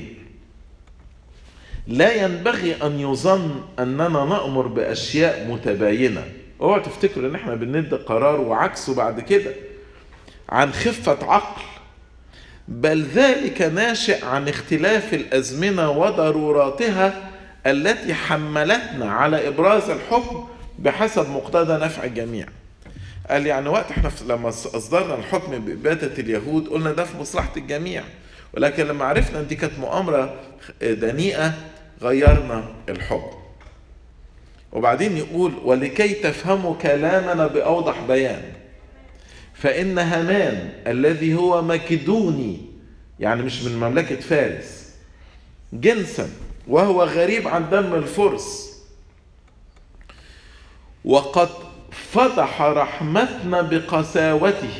لا ينبغي ان يظن اننا نامر باشياء متباينه اوعوا تفتكروا ان احنا بندي قرار وعكسه بعد كده عن خفه عقل بل ذلك ناشئ عن اختلاف الازمنه وضروراتها التي حملتنا على ابراز الحكم بحسب مقتضى نفع الجميع قال يعني وقت احنا لما اصدرنا الحكم بإبادة اليهود قلنا ده في مصلحة الجميع ولكن لما عرفنا ان دي كانت مؤامرة دنيئة غيرنا الحكم وبعدين يقول ولكي تفهموا كلامنا بأوضح بيان فإن هامان الذي هو مكدوني يعني مش من مملكة فارس جنسا وهو غريب عن دم الفرس وقد فضح رحمتنا بقساوته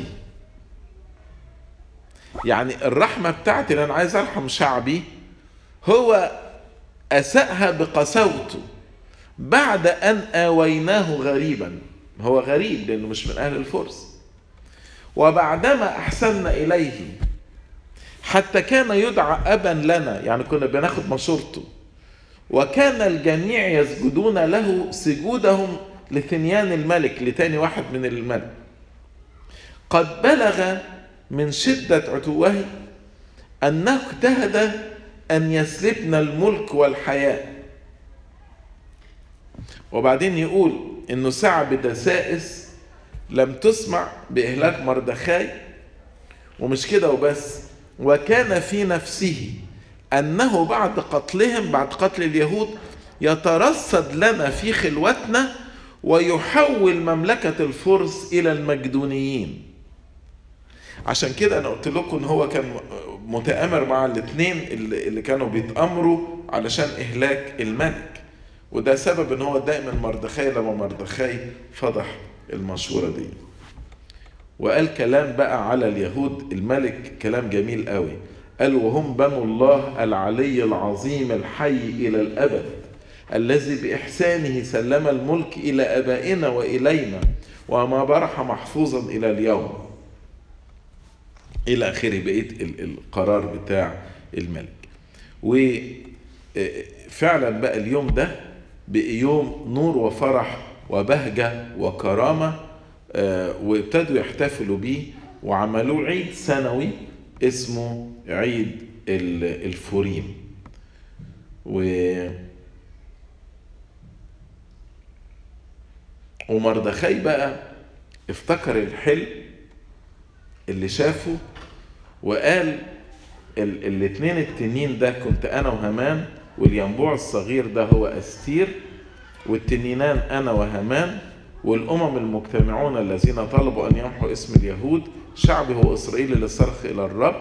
يعني الرحمة بتاعتي اللي أنا عايز أرحم شعبي هو أسأها بقساوته بعد أن آويناه غريبا هو غريب لأنه مش من أهل الفرس وبعدما أحسننا إليه حتى كان يدعى أبا لنا يعني كنا بناخد مشورته وكان الجميع يسجدون له سجودهم لثنيان الملك لتاني واحد من الملك قد بلغ من شدة عتوه أنه اجتهد أن يسلبنا الملك والحياة وبعدين يقول أنه سعى بدسائس لم تسمع بإهلاك مردخاي ومش كده وبس وكان في نفسه أنه بعد قتلهم بعد قتل اليهود يترصد لنا في خلوتنا ويحول مملكة الفرس إلى المجدونيين عشان كده أنا قلت لكم إن هو كان متآمر مع الاثنين اللي كانوا بيتأمروا علشان إهلاك الملك وده سبب إن هو دائما مردخاي لما مردخاي فضح المشورة دي وقال كلام بقى على اليهود الملك كلام جميل قوي قال وهم بنو الله العلي العظيم الحي إلى الأبد الذي بإحسانه سلم الملك إلى أبائنا وإلينا وما برح محفوظا إلى اليوم إلى آخره بقية القرار بتاع الملك وفعلا بقى اليوم ده بقى يوم نور وفرح وبهجة وكرامة وابتدوا يحتفلوا بيه وعملوه عيد سنوي اسمه عيد الفوريم و ومردخاي بقى افتكر الحلم اللي شافه وقال ال الاتنين التنين ده كنت انا وهامان والينبوع الصغير ده هو استير والتنينان انا وهامان والامم المجتمعون الذين طلبوا ان يمحوا اسم اليهود شعبي هو اسرائيل اللي صرخ الى الرب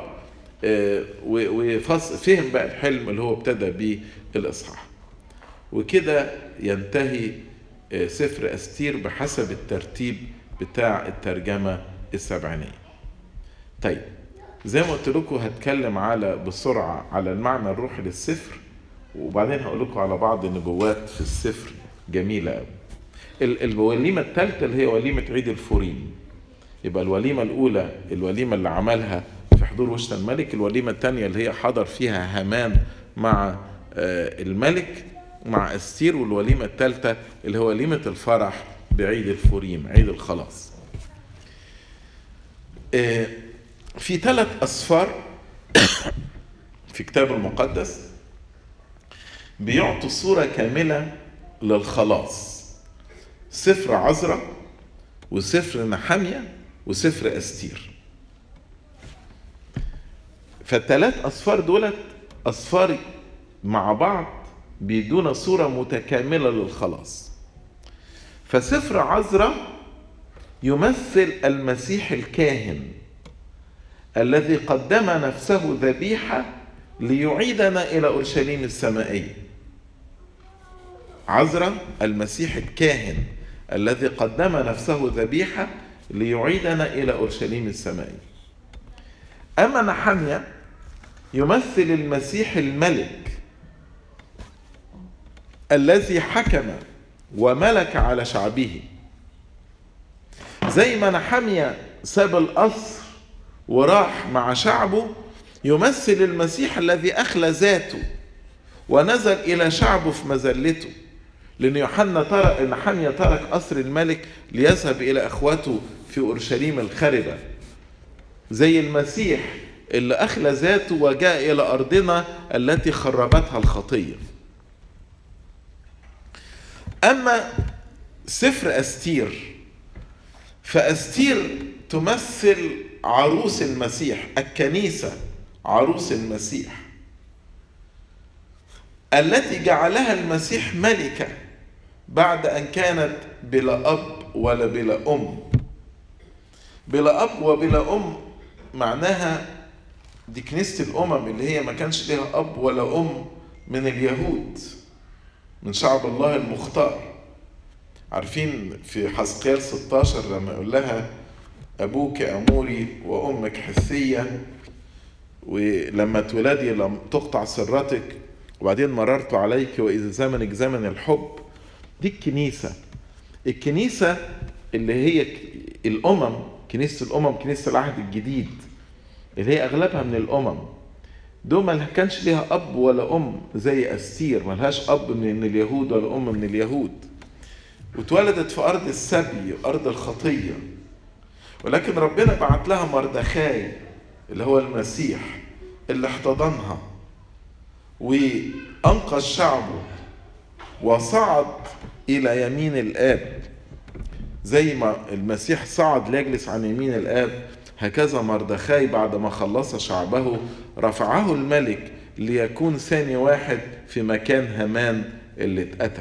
وفهم بقى الحلم اللي هو ابتدى بيه الاصحاح وكده ينتهي سفر استير بحسب الترتيب بتاع الترجمه السبعينيه طيب زي ما قلت لكم هتكلم على بسرعه على المعنى الروحي للسفر وبعدين هقول لكم على بعض النبوات في السفر جميله قوي الوليمه الثالثه اللي هي وليمه عيد الفوريم يبقى الوليمه الاولى الوليمه اللي عملها في حضور وشت الملك الوليمه الثانيه اللي هي حضر فيها هامان مع الملك مع استير والوليمه الثالثه اللي هو وليمه الفرح بعيد الفوريم عيد الخلاص في ثلاث أسفار في كتاب المقدس بيعطوا صورة كاملة للخلاص سفر عزرة وسفر نحمية وسفر أستير فالثلاث أصفار دولت أصفار مع بعض بيدونا صورة متكاملة للخلاص فسفر عزرا يمثل المسيح الكاهن الذي قدم نفسه ذبيحة ليعيدنا إلى أورشليم السمائية عزرا المسيح الكاهن الذي قدم نفسه ذبيحة ليعيدنا إلى أورشليم السمائية أما نحمية يمثل المسيح الملك الذي حكم وملك على شعبه زي ما نحمية ساب القصر وراح مع شعبه يمثل المسيح الذي أخلى ذاته ونزل إلى شعبه في مذلته لأن يوحنا ترك نحمية ترك قصر الملك ليذهب إلى أخواته في أورشليم الخربة زي المسيح اللي أخلى ذاته وجاء إلى أرضنا التي خربتها الخطية أما سفر أستير فأستير تمثل عروس المسيح الكنيسة عروس المسيح التي جعلها المسيح ملكة بعد أن كانت بلا أب ولا بلا أم بلا أب وبلا أم معناها دي كنيسة الأمم اللي هي ما كانش لها أب ولا أم من اليهود من شعب الله المختار عارفين في حزقيال 16 لما يقول لها أبوك أموري وأمك حثية ولما تولدي لم تقطع سرتك وبعدين مررت عليك وإذا زمنك زمن الحب دي الكنيسة الكنيسة اللي هي الأمم كنيسة الأمم كنيسة العهد الجديد اللي هي أغلبها من الأمم دول ما كانش ليها أب ولا أم زي أستير ملهاش أب من اليهود ولا أم من اليهود واتولدت في أرض السبي أرض الخطية ولكن ربنا بعت لها مردخاي اللي هو المسيح اللي احتضنها وأنقذ شعبه وصعد إلى يمين الآب زي ما المسيح صعد ليجلس عن يمين الآب هكذا مردخاي بعد ما خلص شعبه رفعه الملك ليكون ثاني واحد في مكان هامان اللي اتقتل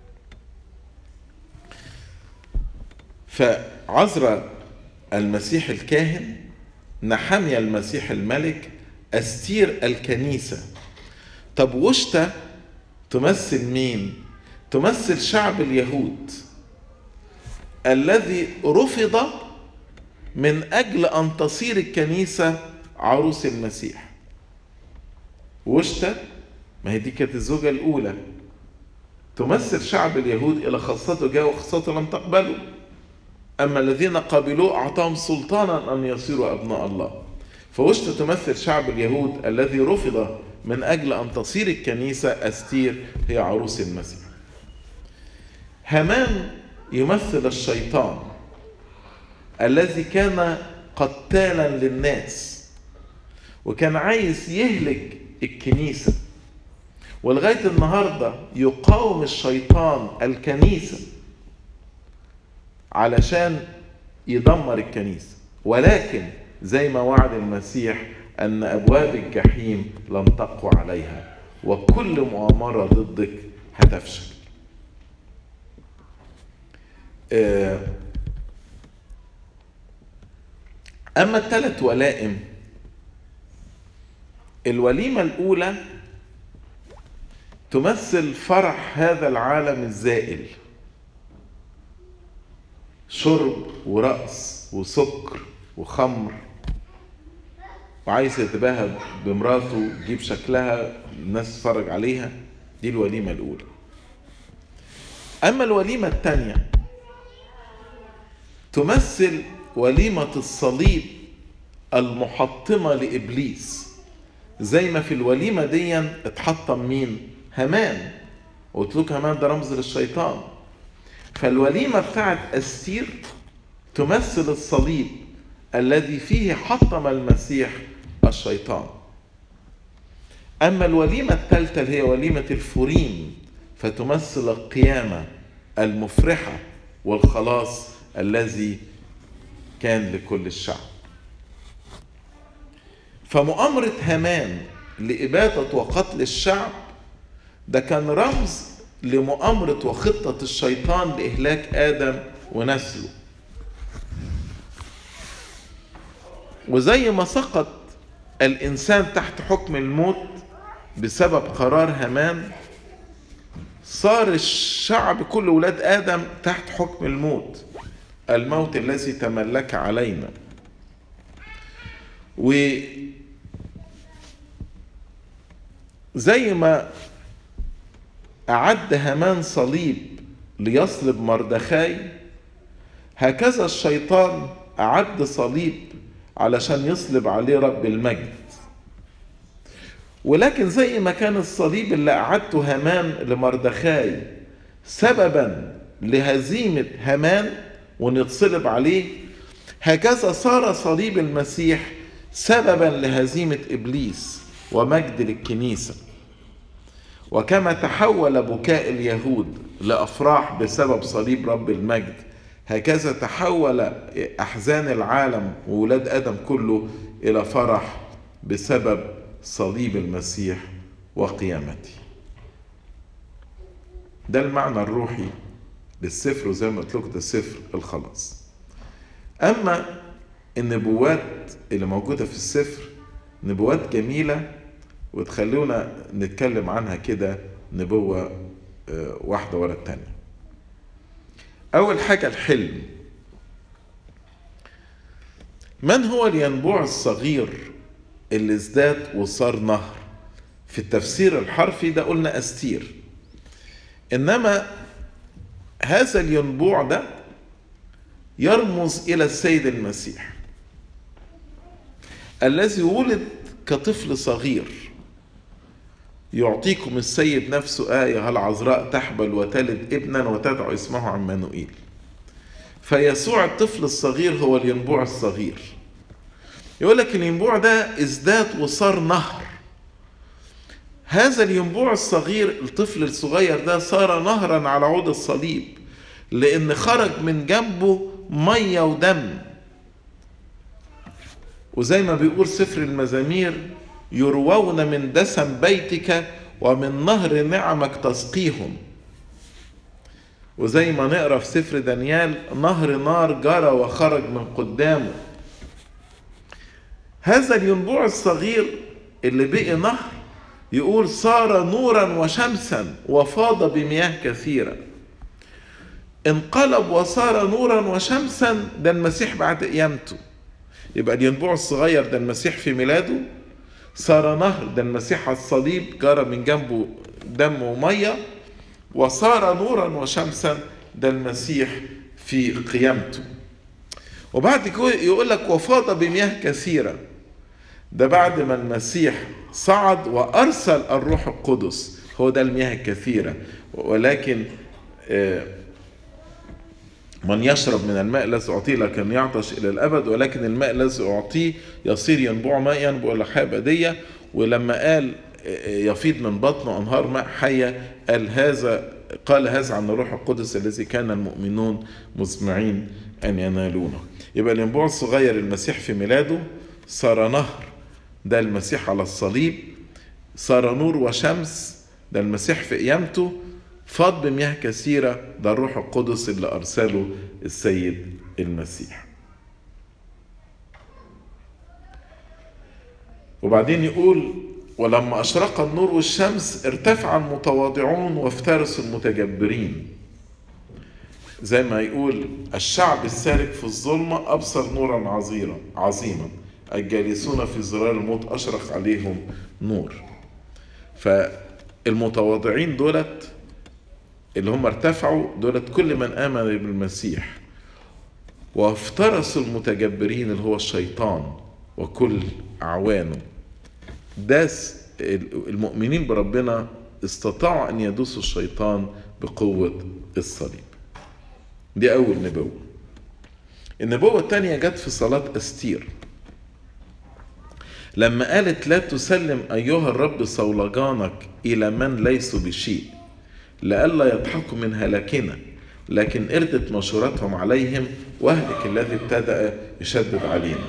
فعزرا المسيح الكاهن نحميا المسيح الملك أستير الكنيسة طب وشتا تمثل مين تمثل شعب اليهود الذي رفض من أجل أن تصير الكنيسة عروس المسيح وشتا ما هي دي كانت الزوجة الأولى تمثل شعب اليهود إلى خاصته جاء وخاصته لم تقبله أما الذين قبلوه أعطاهم سلطانا أن يصيروا أبناء الله فوشت تمثل شعب اليهود الذي رفض من أجل أن تصير الكنيسة أستير هي عروس المسيح هامان يمثل الشيطان الذي كان قتالا للناس وكان عايز يهلك الكنيسة ولغاية النهاردة يقاوم الشيطان الكنيسة علشان يدمر الكنيسة ولكن زي ما وعد المسيح أن أبواب الجحيم لن تقوى عليها وكل مؤامرة ضدك هتفشل أما الثلاث ولائم الوليمة الأولى تمثل فرح هذا العالم الزائل شرب ورقص وسكر وخمر وعايز يتباهى بمراته يجيب شكلها الناس تتفرج عليها دي الوليمة الأولى أما الوليمة الثانية تمثل وليمة الصليب المحطمة لإبليس زي ما في الوليمة دي اتحطم مين؟ هامان قلت لك هامان ده رمز للشيطان فالوليمة بتاعت أستير تمثل الصليب الذي فيه حطم المسيح الشيطان أما الوليمة الثالثة اللي هي وليمة الفوريم فتمثل القيامة المفرحة والخلاص الذي كان لكل الشعب فمؤامرة هامان لإبادة وقتل الشعب ده كان رمز لمؤامرة وخطة الشيطان لإهلاك آدم ونسله وزي ما سقط الإنسان تحت حكم الموت بسبب قرار هامان صار الشعب كل ولاد آدم تحت حكم الموت الموت الذي تملك علينا و زي ما أعد هامان صليب ليصلب مردخاي هكذا الشيطان أعد صليب علشان يصلب عليه رب المجد ولكن زي ما كان الصليب اللي أعدته هامان لمردخاي سببا لهزيمة هامان ونتصلب عليه هكذا صار صليب المسيح سببا لهزيمة إبليس ومجد للكنيسة وكما تحول بكاء اليهود لأفراح بسبب صليب رب المجد هكذا تحول أحزان العالم وولاد آدم كله إلى فرح بسبب صليب المسيح وقيامته ده المعنى الروحي للسفر وزي ما قلت لكم ده سفر الخلاص أما النبوات اللي موجودة في السفر نبوات جميلة وتخلونا نتكلم عنها كده نبوة واحدة ورا التانية أول حاجة الحلم من هو الينبوع الصغير اللي ازداد وصار نهر في التفسير الحرفي ده قلنا أستير إنما هذا الينبوع ده يرمز إلى السيد المسيح الذي ولد كطفل صغير يعطيكم السيد نفسه آية هل عذراء تحبل وتلد ابنا وتدعو اسمه عمانوئيل فيسوع الطفل الصغير هو الينبوع الصغير يقول لك الينبوع ده ازداد وصار نهر هذا الينبوع الصغير الطفل الصغير ده صار نهرا على عود الصليب لان خرج من جنبه ميه ودم وزي ما بيقول سفر المزامير يروون من دسم بيتك ومن نهر نعمك تسقيهم وزي ما نقرا في سفر دانيال نهر نار جرى وخرج من قدامه هذا الينبوع الصغير اللي بقي نهر يقول صار نورا وشمسا وفاض بمياه كثيرة انقلب وصار نورا وشمسا ده المسيح بعد قيامته يبقى الينبوع الصغير ده المسيح في ميلاده صار نهر ده المسيح على الصليب جرى من جنبه دم وميه وصار نورا وشمسا ده المسيح في قيامته وبعد كده يقول لك وفاض بمياه كثيرة ده بعد ما المسيح صعد وأرسل الروح القدس هو ده المياه الكثيرة ولكن من يشرب من الماء الذي أعطيه لكن يعطش إلى الأبد ولكن الماء الذي أعطيه يصير ينبوع ماء ينبوع لحياة أبدية ولما قال يفيض من بطنه أنهار ماء حية قال هذا قال هذا عن الروح القدس الذي كان المؤمنون مزمعين أن ينالونه يبقى الينبوع الصغير المسيح في ميلاده صار نهر ده المسيح على الصليب صار نور وشمس ده المسيح في قيامته فاض بمياه كثيرة ده الروح القدس اللي أرسله السيد المسيح وبعدين يقول ولما أشرق النور والشمس ارتفع المتواضعون وافترسوا المتجبرين زي ما يقول الشعب السالك في الظلمة أبصر نورا عظيما عظيما الجالسون في ظلال الموت أشرق عليهم نور فالمتواضعين دولت اللي هم ارتفعوا دولت كل من آمن بالمسيح وافترسوا المتجبرين اللي هو الشيطان وكل أعوانه داس المؤمنين بربنا استطاعوا أن يدوسوا الشيطان بقوة الصليب دي أول نبوة النبوة الثانية جت في صلاة أستير لما قالت لا تسلم أيها الرب صولجانك إلى من ليسوا بشيء لئلا يضحكوا من هلاكنا لكن اردت مشورتهم عليهم واهلك الذي ابتدأ يشدد علينا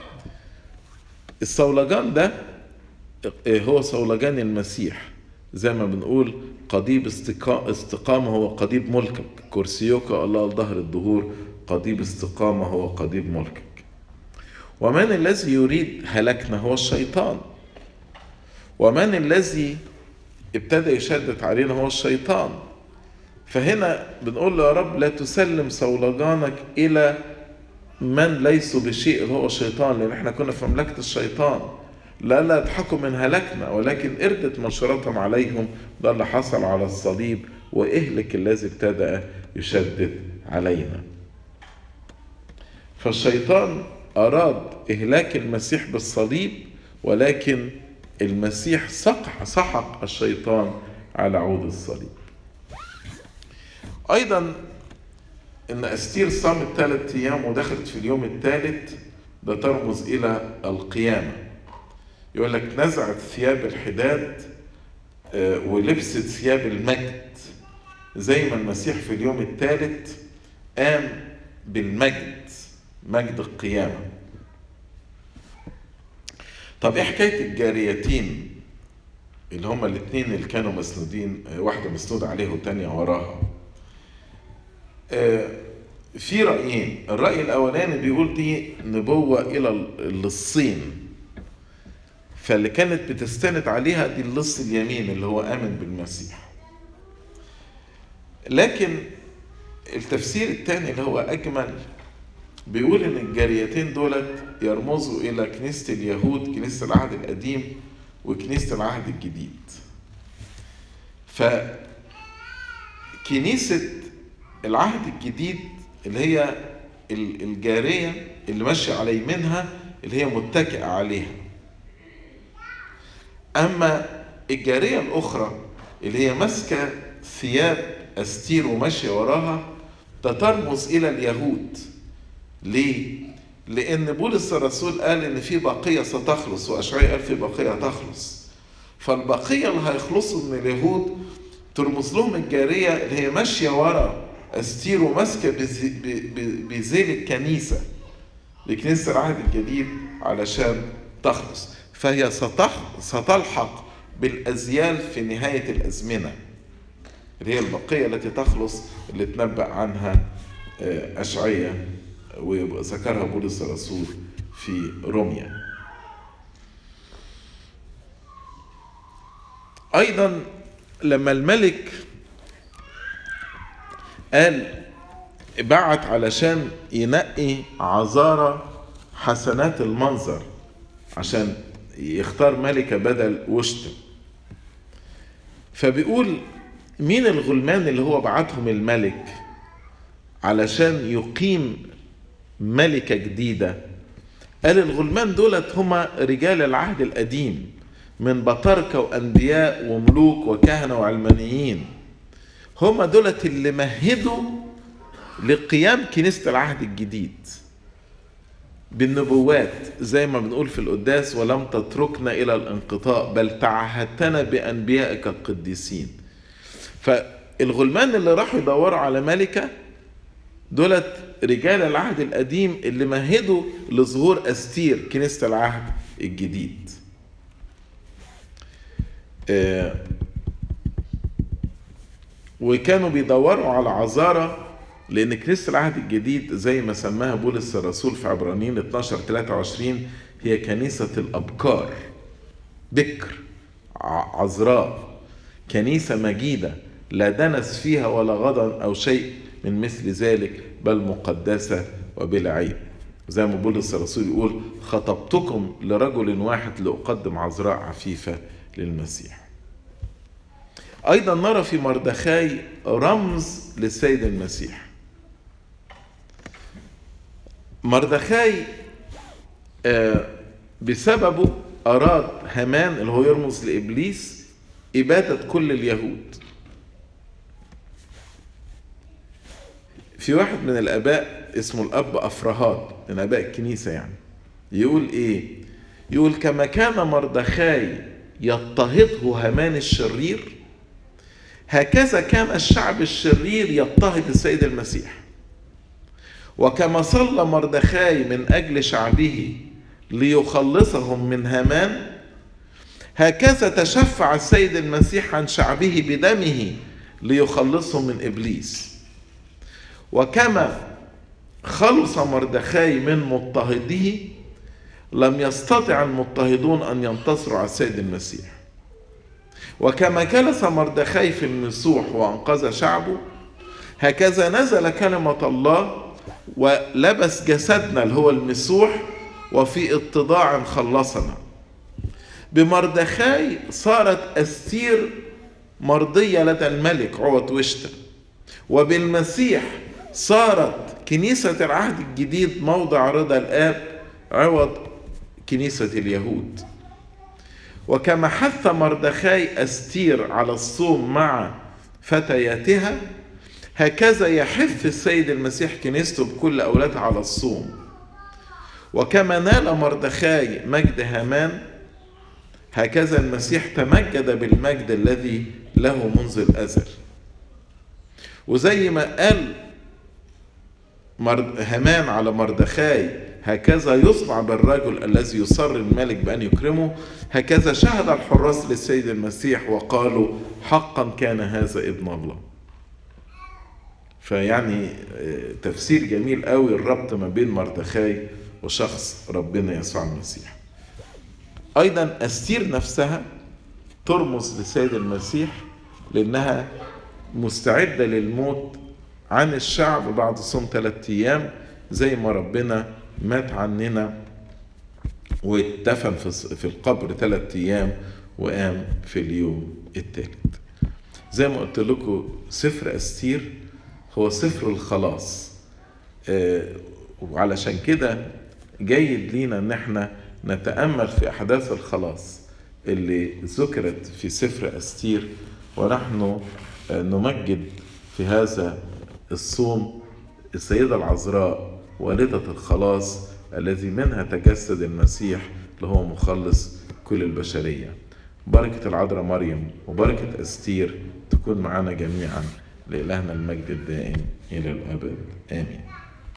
الصولجان ده هو صولجان المسيح زي ما بنقول قضيب استقامة هو قضيب ملكك كرسيك الله ظهر الدهور قضيب استقامة هو قضيب ملكك ومن الذي يريد هلكنا هو الشيطان ومن الذي ابتدى يشدد علينا هو الشيطان فهنا بنقول له يا رب لا تسلم صولجانك الى من ليسوا بشيء اللي هو الشيطان لان احنا كنا في مملكه الشيطان لا لا يضحكوا من هلكنا ولكن اردت منشورتهم عليهم ده اللي حصل على الصليب واهلك الذي ابتدأ يشدد علينا فالشيطان أراد إهلاك المسيح بالصليب ولكن المسيح سقح سحق الشيطان على عود الصليب أيضا إن أستير صامت ثلاثة أيام ودخلت في اليوم الثالث ده ترمز إلى القيامة يقول لك نزعت ثياب الحداد ولبست ثياب المجد زي ما المسيح في اليوم الثالث قام بالمجد مجد القيامة طب ايه حكاية الجاريتين اللي هما الاثنين اللي كانوا مسنودين واحدة مسنودة عليه والتانية وراها في رأيين الرأي الأولاني بيقول دي نبوة إلى الصين فاللي كانت بتستند عليها دي اللص اليمين اللي هو آمن بالمسيح لكن التفسير الثاني اللي هو أجمل بيقول إن الجاريتين دولت يرمزوا إلى كنيسة اليهود كنيسة العهد القديم وكنيسة العهد الجديد فكنيسة العهد الجديد اللي هي الجارية اللي ماشية على يمينها اللي هي متكئة عليها أما الجارية الأخرى اللي هي ماسكة ثياب أستير وماشية وراها تترمز إلى اليهود ليه؟ لأن بولس الرسول قال إن في بقية ستخلص وأشعياء قال في بقية تخلص فالبقية اللي هيخلصوا من اليهود ترمز لهم الجارية اللي هي ماشية ورا أستير وماسكة بذيل الكنيسة لكنيسة العهد الجديد علشان تخلص فهي ستلحق بالأزيال في نهاية الأزمنة اللي هي البقية التي تخلص اللي تنبأ عنها أشعية وذكرها بولس الرسول في روميا أيضا لما الملك قال بعت علشان ينقي عذارى حسنات المنظر عشان يختار ملكة بدل وشتم فبيقول مين الغلمان اللي هو بعتهم الملك علشان يقيم ملكة جديدة قال الغلمان دولت هما رجال العهد القديم من بطاركة وأنبياء وملوك وكهنة وعلمانيين هما دولت اللي مهدوا لقيام كنيسة العهد الجديد بالنبوات زي ما بنقول في القداس ولم تتركنا إلى الانقطاع بل تعهدتنا بأنبيائك القديسين فالغلمان اللي راحوا يدوروا على ملكة دولت رجال العهد القديم اللي مهدوا لظهور أستير كنيسة العهد الجديد وكانوا بيدوروا على عذارى لأن كنيسة العهد الجديد زي ما سماها بولس الرسول في عبرانيين 12 23 هي كنيسة الأبكار بكر عذراء كنيسة مجيدة لا دنس فيها ولا غضن أو شيء من مثل ذلك بل مقدسة وبلا عيب زي ما بولس الرسول يقول خطبتكم لرجل واحد لأقدم عذراء عفيفة للمسيح أيضا نرى في مردخاي رمز للسيد المسيح مردخاي بسببه أراد هامان اللي هو يرمز لإبليس إبادة كل اليهود في واحد من الآباء اسمه الأب أفرهاد من آباء الكنيسة يعني يقول إيه؟ يقول كما كان مردخاي يضطهده هامان الشرير هكذا كان الشعب الشرير يضطهد السيد المسيح وكما صلى مردخاي من أجل شعبه ليخلصهم من هامان هكذا تشفع السيد المسيح عن شعبه بدمه ليخلصهم من ابليس وكما خلص مردخاي من مضطهده لم يستطع المضطهدون ان ينتصروا على السيد المسيح وكما جلس مردخاي في المسوح وانقذ شعبه هكذا نزل كلمه الله ولبس جسدنا اللي هو المسوح وفي اتضاع خلصنا بمردخاي صارت أستير مرضية لدى الملك عوض وشتا وبالمسيح صارت كنيسة العهد الجديد موضع رضا الآب عوض كنيسة اليهود وكما حث مردخاي أستير على الصوم مع فتياتها هكذا يحث السيد المسيح كنيسته بكل أولادها على الصوم وكما نال مردخاي مجد هامان هكذا المسيح تمجد بالمجد الذي له منذ الازل وزي ما قال هامان على مردخاي هكذا يصنع بالرجل الذي يصر الملك بأن يكرمه هكذا شهد الحراس للسيد المسيح وقالوا حقا كان هذا ابن الله فيعني تفسير جميل قوي الربط ما بين مردخاي وشخص ربنا يسوع المسيح ايضا استير نفسها ترمز لسيد المسيح لانها مستعده للموت عن الشعب بعد صوم ثلاثة ايام زي ما ربنا مات عننا واتدفن في القبر ثلاثة ايام وقام في اليوم الثالث زي ما قلت لكم سفر استير هو سفر الخلاص آه وعلشان كده جيد لينا ان احنا نتأمل في أحداث الخلاص اللي ذكرت في سفر أستير ونحن نمجد في هذا الصوم السيدة العذراء والدة الخلاص الذي منها تجسد المسيح اللي هو مخلص كل البشرية بركة العذراء مريم وبركة أستير تكون معنا جميعا لإلهنا المجد الدائم إلى الأبد آمين